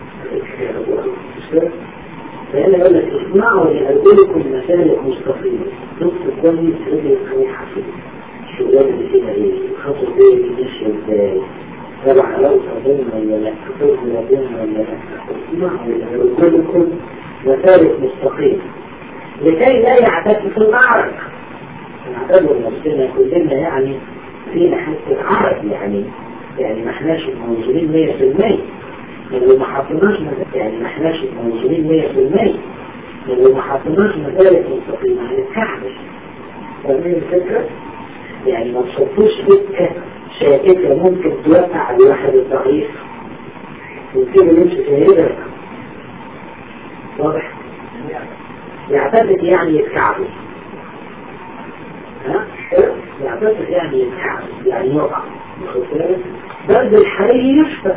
ضرب فهنا يقول لك اصنعوا لأرجلكم مسالك مستقيمة نص كويس رجلك رايحة فين الشغلانة اللي فيها ايه الخطوة دي ماشية ازاي تبع لو صدرنا ولا لا تفوز ربنا ولا لا اصنعوا لأرجلكم مسالك مستقيمة لكي لا يعتد في المعركة نعتبر نفسنا كلنا يعني فينا حتة عرض يعني يعني ما احناش موجودين مية في المية لو ما حطيناش يعني ما احناش موجودين مية في المية لو ما حطيناش مسالك مستقيمة هنتكعبش فاهمين الفكرة؟ يعني ما تحطوش سكة شاككة ممكن توقع الواحد الضعيف وكده يمشي في هيدا واضح؟ يعتقد يعني يتكعبل ها؟ يعتقد يعني يتكعبل يعني يقع برد الحرير يشفى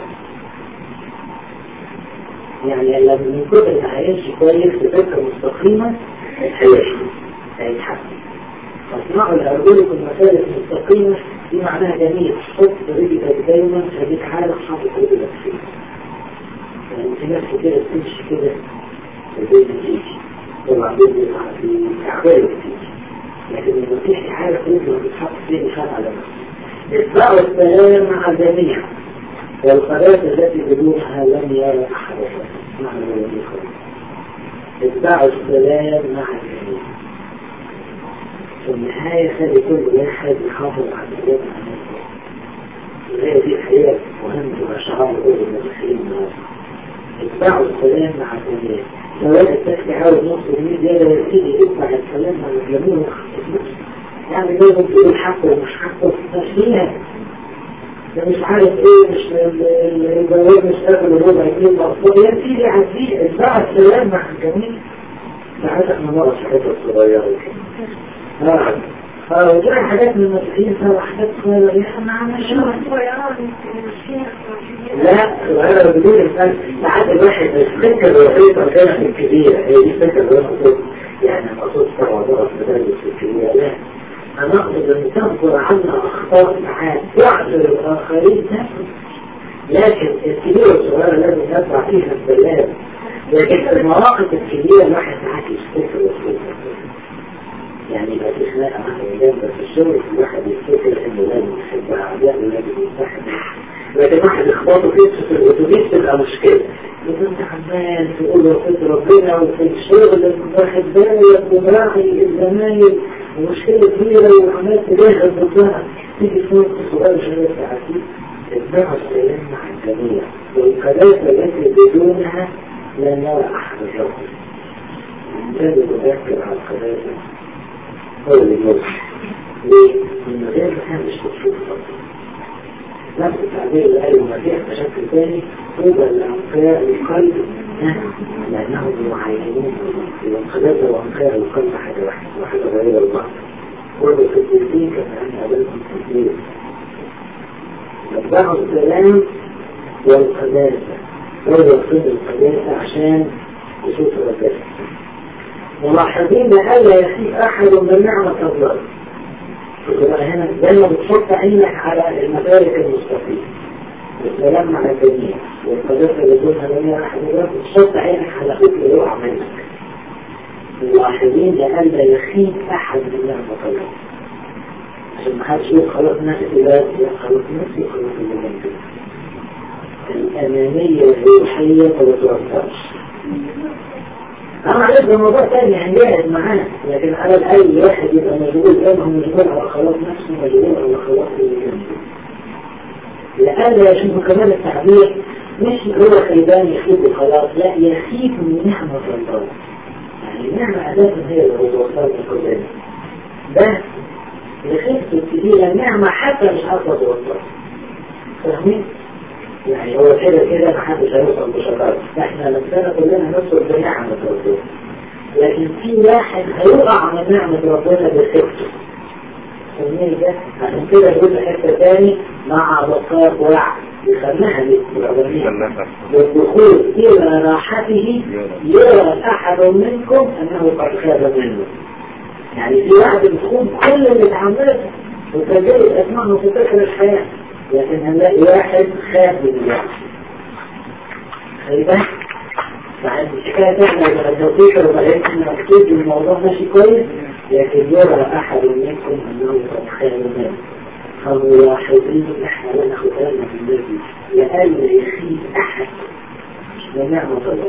يعني لما من كتر ما هيمشي كويس بفكرة مستقيمة هيشفى هيتحسن فاصنعوا لأرجلكم مسالك مستقيمة دي معناها جميل حط رجلك دايما خليك عارف حاطط رجلك فين يعني في ناس كده بتمشي كده البيت بتيجي وبعدين بيطلع في تعبان بتيجي لكن المسيح عارف رجله بتتحط فين يخاف على نفسه اتبعوا السلام مع الجميع والقناة التي بدونها لم يرى أحد معنى الذي اتبعوا السلام مع الجميع في النهاية خلي كل واحد يحافظ على السلام مع نفسه وهي دي الحقيقة مهمة وأشعار أول المسيحيين النهارده اتبعوا السلام مع الجميع سواء التاكسي عاوز نص جنيه زيادة يبتدي يتبع السلام مع الجميع يعني لازم تقول الحق ومش حق مش فيها ده مش عارف ايه مش الجواب مش قابل الربع جنيه مقصود يا سيدي عزيز اتبع السلام مع الجميع ساعات احنا نقص حتت صغيرة اه اه ودي حاجات من المسيحيين سوا حاجات صغيرة يا احنا عملنا لا صغيرة بدون الفن ساعات الواحد السكة الوحيدة كانت الكبيرة هي دي السكة الوحيدة يعني المقصود طبعا ضغط مدرس الكبيرة لا أنا أقصد أن تنظر عنا أخطاء معاه يعذر الآخرين نفسه لكن الكبيرة والصغيرة لازم يدفع فيها السلام لكن المواقف الكبيرة الواحد ساعات يفتكر ويفتكر يعني يبقى في خناقة مع الرجال بس الشغل الواحد يفتكر انه لازم يحب اعداء ولازم يستحمل لكن واحد يخبطه في في الاتوبيس تبقى مشكلة يبقى انت عمال تقول وفيت ربنا وفي الشغل واخد بالك ومراعي الزمايل ومشكلة كبيرة وعمال تجاهل ضدها تيجي في وقت سؤال شوية ساعتين اتبعوا السلام مع الجميع والقداسة التي بدونها لن يرى أحد الرب الإنسان يتذكر على القداسة هو اللي يوصل ليه؟ من غير ما مش بتشوف نفس التعبير اللي قاله المسيح بشكل ثاني طوبى لأنقياء القلب لأنهم معينون الانقلاب وأنقياء القلب حاجة واحدة واحدة غير البعض قول القديسين كما أن أبلكم كثير يتبعوا السلام والقداسة هو يقصد القداسة عشان يشوف الرجال ملاحظين ألا يخيف أحد من نعمة الله تبقى هنا دايما بتحط عينك على المسالك المستقيمة السلام مع الجميع والقداسة اللي تقولها جميع أحد الله بتحط عينك على أخوك اللي يقع منك ملاحظين لألا يخيف أحد من نعمة الله عشان ما حدش يقول خلاص نفسي لا لا خلاص نفسي خلاص اللي جنبي الأنانية الروحية ما بتوفرش أنا عرفت الموضوع تاني يعني جاهز معاه لكن على الأقل واحد يبقى مشغول دايما مشغول على خلاص نفسه مشغول على خلاص اللي جنبه لألا يشوفوا كمان التعبير مش هو خيبان يخيب خلاص لا يخيب من نعمة الله يعني النعمة أساسا هي اللي بتوصلنا كلنا ده لخفت الكبيرة نعمة حتى مش عارفة توصل فاهمين؟ يعني هو كده كده ما حدش هيوصل بشطارة احنا نفسنا كلنا نوصل بنعمة ربنا لكن في واحد هيقع من نعمة ربنا بخفته فاهمين ده؟ عشان كده يقول حتة تاني مع بقاء وعي يخليها بالعربية بالدخول إلى راحته يرى أحد منكم أنه قد خاب منه يعني في واحد بتكون كل اللي اتعملت وتجرب أسمعه في فكر الحياة لكن هنلاقي واحد خاب من الله خلي بالك بعد الحكاية تحنا لو تفكر وبعدين احنا مكتوب الموضوع ماشي كويس لكن يرى أحد منكم أنه قد خاب منه فملاحظين احنا لا ناخد بالنا من النبي لألا يخيب أحد ونعمة الله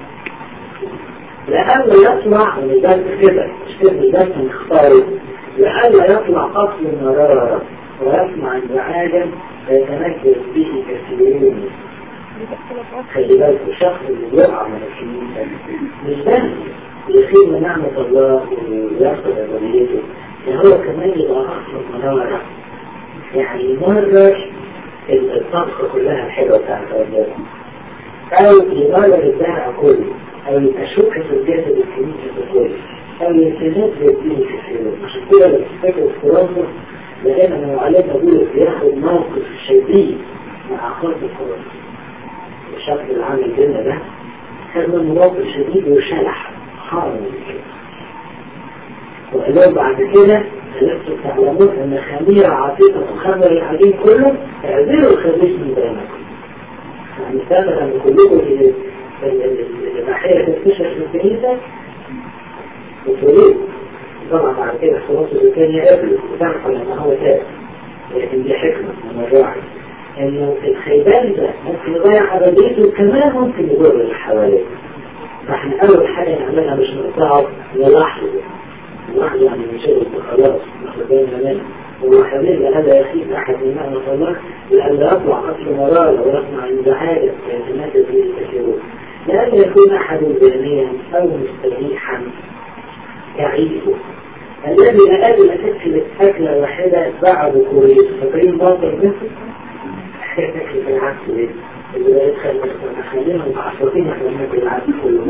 لألا يطلع من ذلك كده مش كده ذلك نختاره لألا يطلع أصل المرارة ويسمع انزعاجا فيتنكر به كثيرون خلي بالك الشخص اللي يقع من الكنيسة مش بس يخيب من نعمة الله ويفقد أبديته هو كمان يبقى أصل المرارة يعني مرر الطبخة كلها الحلوة بتاعت الرجال أو يمرر الزرع كله أو يبقى شوكة في الجسد الكنيسة كله أو يلتزم بالدين كثيرا عشان كده لما تفتكر في فرنسا لقينا من معلمنا بولس بياخد موقف شديد مع أخوات فرنسا الشكل العام لنا ده خد منه موقف شديد وشلح حارم كده وقال لهم بعد كده لستم تعلمون ان خمير عاطفة وخمر الحديد كله اعذروا الخبيث من بينكم يعني سابقا ان كلكم في البحيرة تكتشف في الكنيسة وتريد طبعا بعد كده خلاص اللي كان يقابله وتعرف ان هو تاب لكن دي حكمة من الراعي انه الخيبان ده ممكن يضيع ابديته كمان ممكن يضر اللي حواليه فاحنا اول حاجة نعملها مش نقطعه نلاحظه نلاحظه يعني نشغل خلاص ناخد بالنا منه وحبيب هذا يخيف احد من نعمة الله لألا يطلع اصل مرارة ويصنع انزعاجا فيتنادى به الكثيرون لأن يكون أحد زانيا أو مستريحا يعيشه الذي أقل تكفي أكلة واحدة بعد كويس فكرين باطل ده تكفي في العكس ليه اللي لا يدخل خلينا متعصبين احنا بناكل العكس كل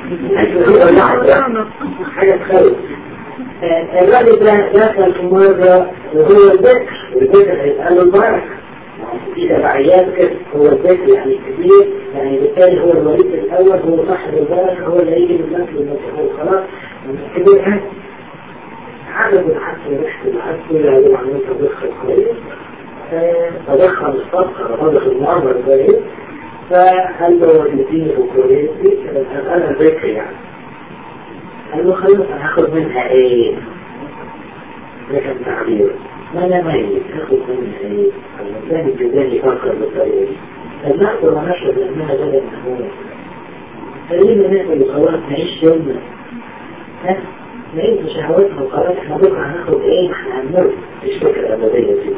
مرة حاجة تخوف الراجل ده دخل في مرة وهو الذكر والذكر هيتقال البركة في تبعيات كده هو الذكر يعني كبير يعني بالتالي هو الوليد الأول هو صاحب البركة هو اللي يجي بالذكر المسيح خلاص كبير هذا عدد العدس وريحة العدس كلها هذه عملية تضخ كويس تضخم الصفحة تضخ المعبر كويس فقال له الاثنين كويس أنا ذكر يعني قال له خلاص انا هاخد منها ايه ده كان تعبير ما انا ميت هاخد منها ايه الانسان الجزائي يفكر بالطريقه دي طب ناكل ونشرب لانها بدل نموت خلينا ناكل وخلاص نعيش يومنا ها نعيش شهواتنا وخلاص احنا بكره هناخد ايه احنا هنموت مش فكره ابديه دي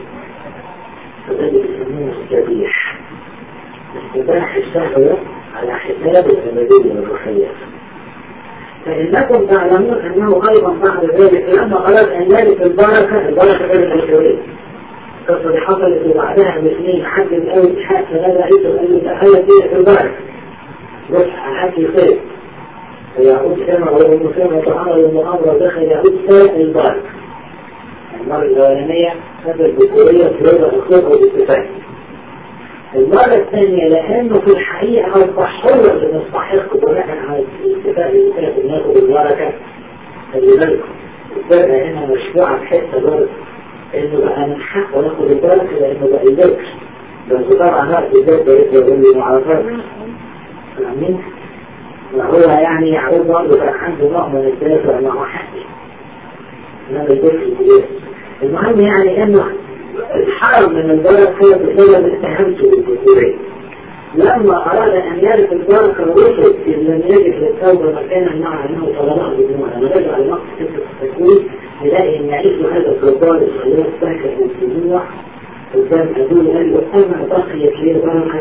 فده اللي بيسموه استبيح استباح الشهوه على حساب الانسان الأبدية والروحية فإنكم تعلمون أنه أيضا بعد ذلك لما أراد أن يرث البركة البركة كانت الكريم القصة حصلت وبعدها باثنين حد من أول إسحاق فنادى عيسى وقال له تخيل فيها في البركة بص حكي خير فيعود كما هو المسلم وتعرض المؤامرة دخل يعود سائل البركة المرة الأولانية هذا الذكورية في رضا الخلق والاتفاق المرة الثانية لأنه في الحقيقة أصبح هو اللي مستحق بناء على الاتفاق اللي كانت ناخد البركة خلي بالكم الفرقة هنا مشروعة في حتة برضه إنه بقى من حقه ناخد البركة لأنه بقى يدرك بس طبعا وقت الدرك ده يقول لي معرفات فاهمين؟ وهو يعني يعود برضه كان عنده نوع من الدافع مع حقه إنما يدرك المهم يعني إنه الحرم من البركة بسبب اتهامته بالذكورية لما أراد أن يرث البركة الرسل إذ لم يجد للتوبة مكانا مع أنه طلبها بدموع لما رجع لنقص سفر التكوين نلاقي أن يعيش هذا الجبار الصغير ساكت من الدموع قدام أبوه قال له أما بقيت لي البركة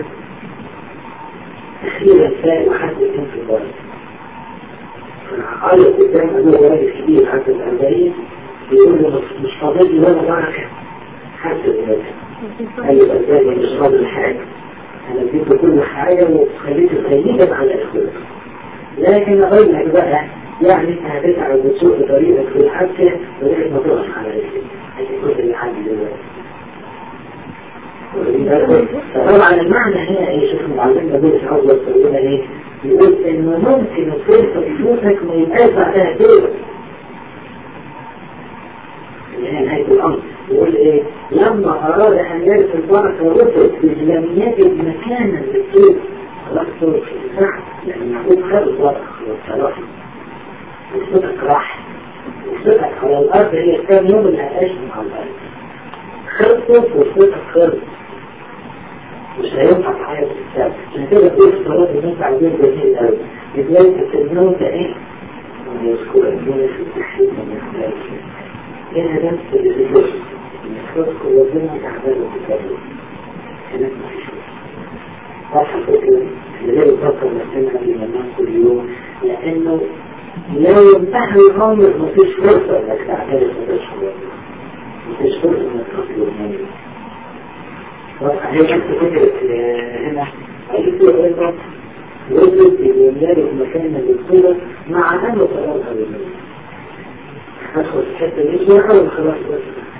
أخيرا سائل حد كان في البركة قال قدام أبوه راجل كبير حتى الأربعين بيقول له مش فاضل لي ولا بركة حتى البركة قال له أربعين مش فاضل حاجة أنا اديته كل حاجة وخليته خليجا على إخوته لكن غيرك بقى يعني انت هتتعب وتسوق بطريقك في الحبكة ولكن ما تقف على رجلك هتكون اللي عندي دلوقتي طبعا المعنى هنا ايه شوف معلمنا بولس عوض يقول ايه يقول انه ممكن الفرصة تفوتك ما يبقاش بعدها دور اللي هي نهاية الامر يقول ايه لما اراد ان يرث البركة رفض لم يجد مكانا للطول خلاص طول في الساعة لان يعقوب خد البركة والصلاح وصدق راح وصدق على الارض هي كام يوم اللي هتعيشهم على الارض خلصت وصدق خلص مش هينفع تعيط في الساعة عشان كده تقول الصلاة اللي انت عايزين جميل قوي ازاي تتنون ده ايه؟ ويذكر الدنيا في التحريم من اخلاق هنا نفس اللي بيقول ان اخلاقكم ربنا تعبان وتكلم كانت ما فيش صح الفكرة اللي هي بتفكر نفسنا قبل ما ننام كل يوم لانه لا ينتهي الامر مفيش فرصة انك تعترف وتشكر مفيش فرصة انك تطلب منه هي نفس فكرة هنا قالت له ايضا وجد الولاد مكان للصورة مع انه قرارها بالمنزل هدخل في الحتة دي شوية وخلاص بس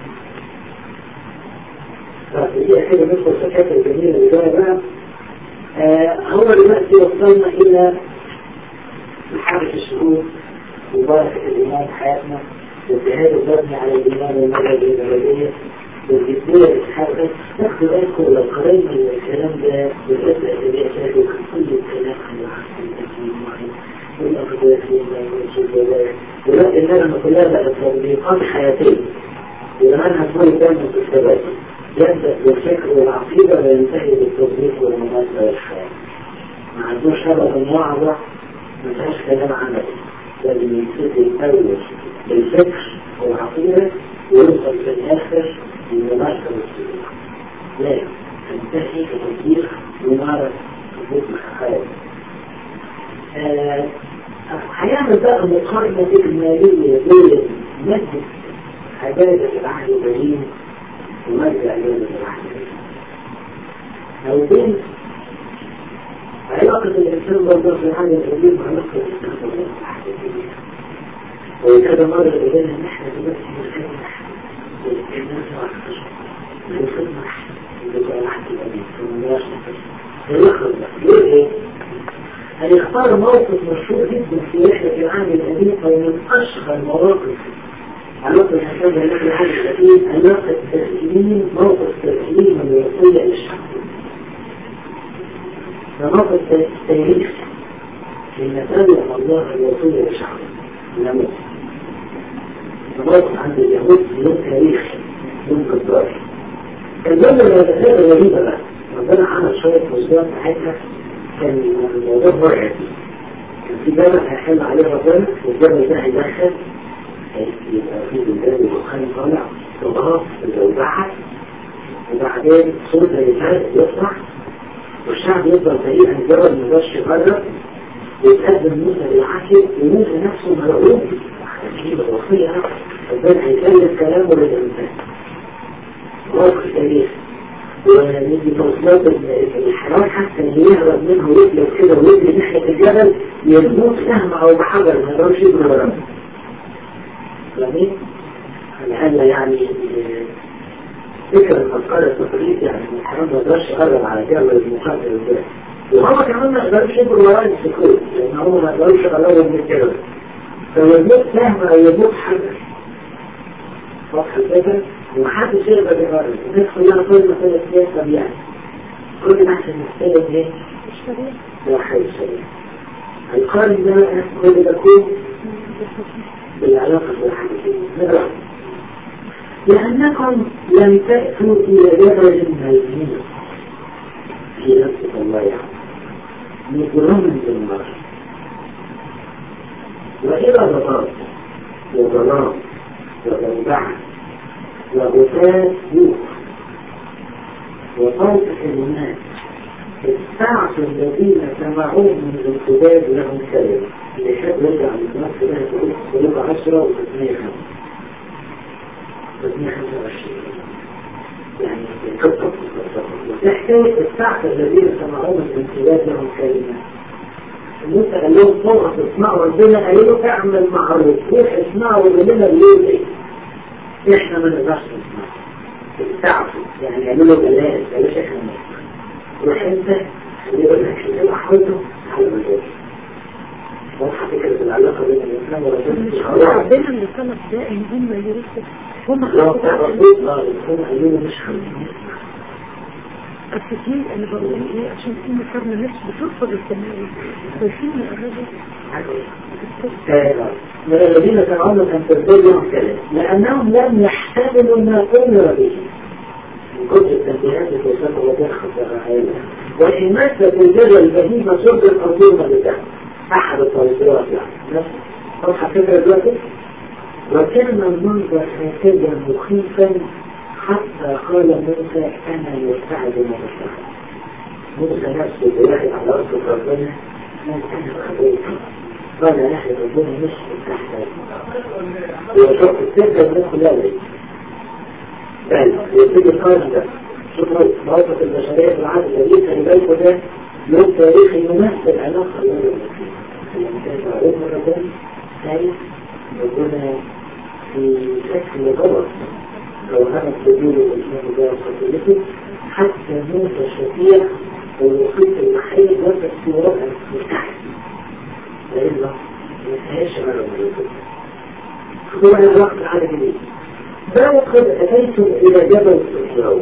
فهي كده ندخل في الحتة الجميلة اللي جاية بقى آه هو دلوقتي وصلنا إلى محبة الشهود وبركة الإيمان في حياتنا والجهاد المبني على الإيمان والمدى الإيمانية والجدية الإسحاق ناخد بالكم لو قرينا الكلام ده بالأسئلة اللي أسأله كل الكلام عن الحسن التكوين والأقداس والسجدات ولكن لنا كلها بقى تطبيقات حياتية ولمنها كل دائما في الثبات يبدأ بالفكر والعقيدة وينتهي بالتطبيق والممارسة والحياة ما عندوش هذا المواعظة ما فيهاش كلام عملي لازم يبتدي الأول بالفكر والعقيدة ويوصل في الآخر للممارسة والسلوك لا تنتهي بتطبيق ممارسة تطبيق الحياة هيعمل بقى مقارنة إجمالية بين مادة عبادة العهد القديم ومادة عبادة العهد الجديد أو بين علاقة الإنسان برضه في العهد القديم وعلاقة الإنسان برضه في العهد الجديد وكذا مرة بينا إن إحنا دلوقتي بنخدم الناس وعكسش بنخدم بتوع العهد القديم ثم يخرج يقول إيه؟ هنختار موقف مشهور جدا في رحلة العام القديم أو من أشهر مواقف علاقة الحساب هناك العام القديم علاقة تسليم موقف تسليم الوصية للشعب ده موقف تاريخ لما سلم الله الوصية للشعب لما موقف عند اليهود له تاريخ له كبار كان ضمن المدرسات الغريبة بقى ربنا عمل شوية مصدر ساعتها كان الموضوع مرعب كان في جبل هيحل عليه ربنا والجبل ده هيدخل يبقى في بلدان الدخان طالع تضغط الزوجعة وبعدين صوت الرجال يطلع والشعب يفضل سريعا الجبل ما يقدرش يقرب يتقدم موسى بالعافية وموسى نفسه مرعوب عجيب الوصية ربنا هيكلم كلامه للإنسان موقف تاريخ ونيجي توصيات الحرام حتى اللي يهرب منه ويطلب كده ويجري ناحية الجبل يرموه سهم أو بحجر ما يقدرش يجري وراه جميل؟ لأن يعني فكرة المسألة التقليد يعني الحرام ما يقدرش يقرب على جبل المقابل الجبل وهو كمان ما يقدرش يجري وراه السكوت لأن هو ما يقدرش يقرب من الجبل فيرموه سهم أو يرموه حجر واضح كده ومحدش يقدر يقرب الناس كلها كل ما كانت فيها طبيعي كل ما احسن نستلم ايه؟ وحي الشريعة القارن ده بقى كل ده كله بالعلاقة بالحديثين نقرأ لأنكم لم تأتوا إلى جبل مهيمن في نفس الله يعني مجرم بالنار وإلى ضباب وظلام وضوضعه وغفاة يوسف وصوت كلمات استعصوا الذين سمعوه من الانتداب لهم كلمة اللي حد يرجع من نفس ده تقول قلوب عشرة وتسمية خمسة تسمية خمسة وعشرين يعني القصة وتحكي استعصوا الذين سمعوه من الانتداب لهم كلمة موسى قال لهم طبعا تسمعوا ربنا قال له اعمل معروف روح اسمعوا ربنا الليل ايه احنا ما نقدرش نسمع تعرفوا يعني يعملوا بلاش بلاش احنا نسمع روح انت يقول لك انت احوته على مزاجك واضحة فكرة العلاقة بين الإسلام ورسول ربنا اللي طلب ده ان هم يرسل هم لا الرسول لا هم قالوا مش هنسمع التسمية انا بقول ايه عشان في مقارنة نفس بترفض السماوي ففي مقارنة من الذين سمعون أن تزدجهم كلام لأنهم لم يحتملوا ما أمر به من كتب التنبيهات التوسط ودخل الرحيلة وإن تزدج البهيمة صد الأرضون بتاعه أحد الطريقات يعني واضحة فكرة دلوقتي وكان المنظر هكذا مخيفا حتى قال موسى أنا يستعد مستعد موسى نفسه بيحي على أرض ربنا ما كان خبيثا قال نحن ربنا مش تحت وشوف السنة من خلاله بل يبتدي القرن ده شوفوا موقف البشرية في العهد الجديد خلي بالكم ده يوم تاريخي يمثل علاقة بين الإنسان وبين ربنا ثاني ربنا في شكل غلط لو هذا السبيل الإسلام ده وخطيته حتى موسى الشفيع والوقيت المحيط وصل في وضع مستحيل لأنه ما فيهاش غير خذوا على الوقت على جديد ما قد أتيتم إلى جبل فرعون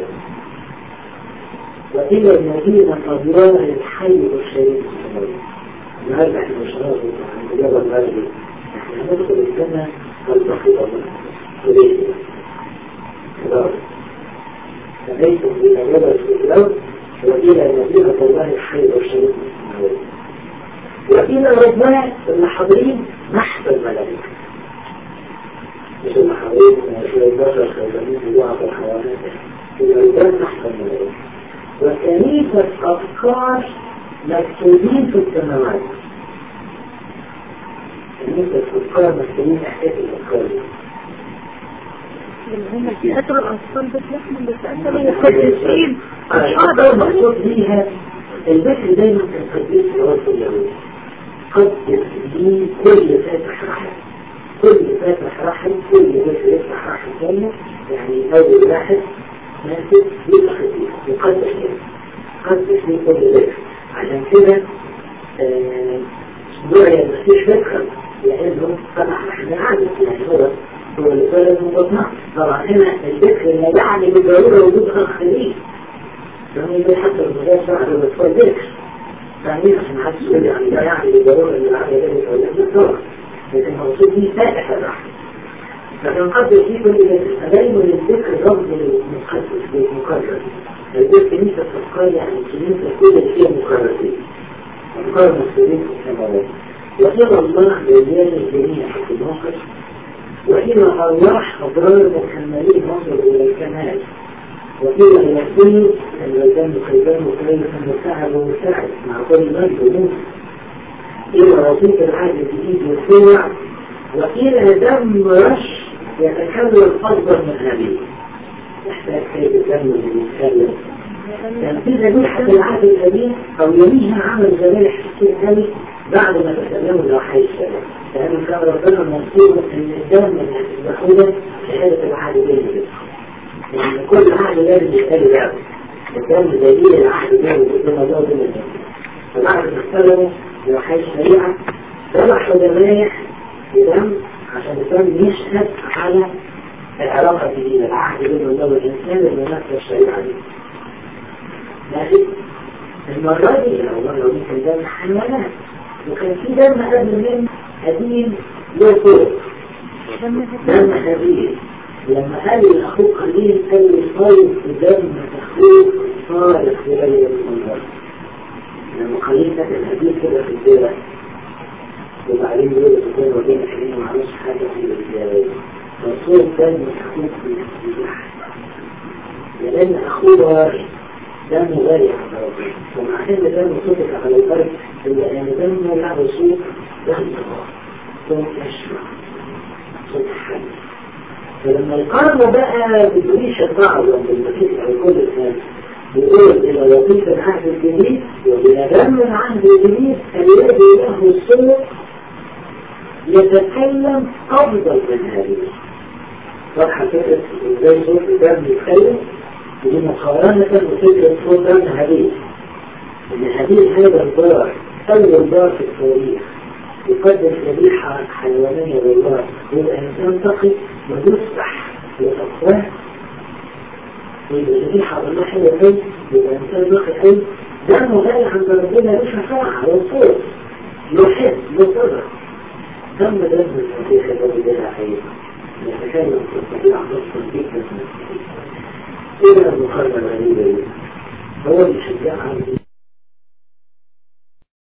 وإلى المدينة الأبرار الحي والشريف السماوي النهارده احنا مش هناخد عند جبل مالي احنا هندخل السنة نلتقي الله خلاص أتيتم إلى جبل فرعون وإلى مدينة الله الحي والشريف السماوي وإلى ربما اللي حاضرين نحت الملائكة مش اللي حاضرين شوية بشر خزانين بيوعى في الحيوانات إلى ربما نحت الملائكة وكنيسة أفكار مكتوبين في السماوات كنيسة أفكار مكتوبين تحت الأفكار اللي هم اللي قتلوا الأطفال بتلحموا اللي قتلوا القديسين الأفكار مقصود بيها البشر دايما كان قديس في وسط اليهود قدس لي كل فاتح رحم كل فاتح رحم كل بشر يفتح رحم ثانية يعني أول واحد ماسك يبقى قديس يقدس كده قدس لي كل بشر عشان كده دعي المسيح ذكر لأنه فتح رحم العادة يعني هو هو اللي اتولد من بطنها طبعا هنا الذكر لا يعني بالضرورة وجود أخ خليل لأنه يجي حتى المجال بعد ما تقول ذكر تعميل عشان حد يقول يعني لا يعني بالضرورة ان العقل ده يتولد بالضرورة لكن المقصود دي فاتح الرحم لكن قد يجي كل دايما الذكر رمز للمقدس للمقرر الذكر كنيسة تذكار يعني كنيسة كل شيء مقررين أفكار مسؤولين في السماوات وإلى الله لرجال الجميع في الموقف وإلى أرواح أبرار محملين مصر إلى الكمال وإلى اليقين الوزان خيبان وكيف مساعد ومساعد مع كل مجد وموسى إلى وسيط العهد الجديد يرفع وإلى دم رش يتكلم أكبر من هذه يحتاج كيف الدم اللي بيتكلم كان في ذبيحة العهد القديم أو يميها عمل ذبائح كتير قوي بعد ما تكلموا لو حي السلام لأن كان ربنا منصور إن الدم اللي هتذبحوه ده شهادة العهد الجديد لأن كل عهد لازم يتقال بعض الدم دليل العهد الجديد قدام ده وقدام ده فبعد ما استلموا لو حي الشريعة ذبحوا ذبايح بدم عشان الدم يشهد على العلاقة الجديدة العهد بين الله والإنسان اللي نفس الشريعة دي لكن المرة دي لو مرة دي كان دم حيوانات وكان في دم قبل من قديم له فوق دم هابيل لما قال لأخوه قليل قال لي صاير في دم أخوك صارخ بغير المنظر لما قليل كان هابيل كده في الديرة وبعدين يقول لك بين وبين حين ما عملش حاجة في الجواز فصوت دم أخوك في اللحم لأن أخوه وارث دم غالي على ربنا ومع ان دم صوتك على الفرق إلا أن دم له صوت دم صوت أشمع صوت حي فلما يقارنوا بقى بالريش البعض بالمكيس على كل الناس يقول إلى وظيفة العهد الجديد وإلى دم العهد الجديد الذي له الصوت يتكلم أفضل من هذه واضحة فكرة ازاي صوت الدم يتكلم ودي مقارنة بفكرة صوت دم هابيل إن هابيل هذا الدار أول دار في التاريخ يقدم ذبيحة حيوانية لله والإنسان تقي ويصبح لتقواه والذبيحة والله حلوة قوي والإنسان تقي قوي دمه غالي عند ربنا له شفاعة له صوت له حس له قدر تم دم المسيح الذي بلا حيث يتكلم في الطبيعة نصا جدا إلى المقارنة الغريبة هو اللي شجعها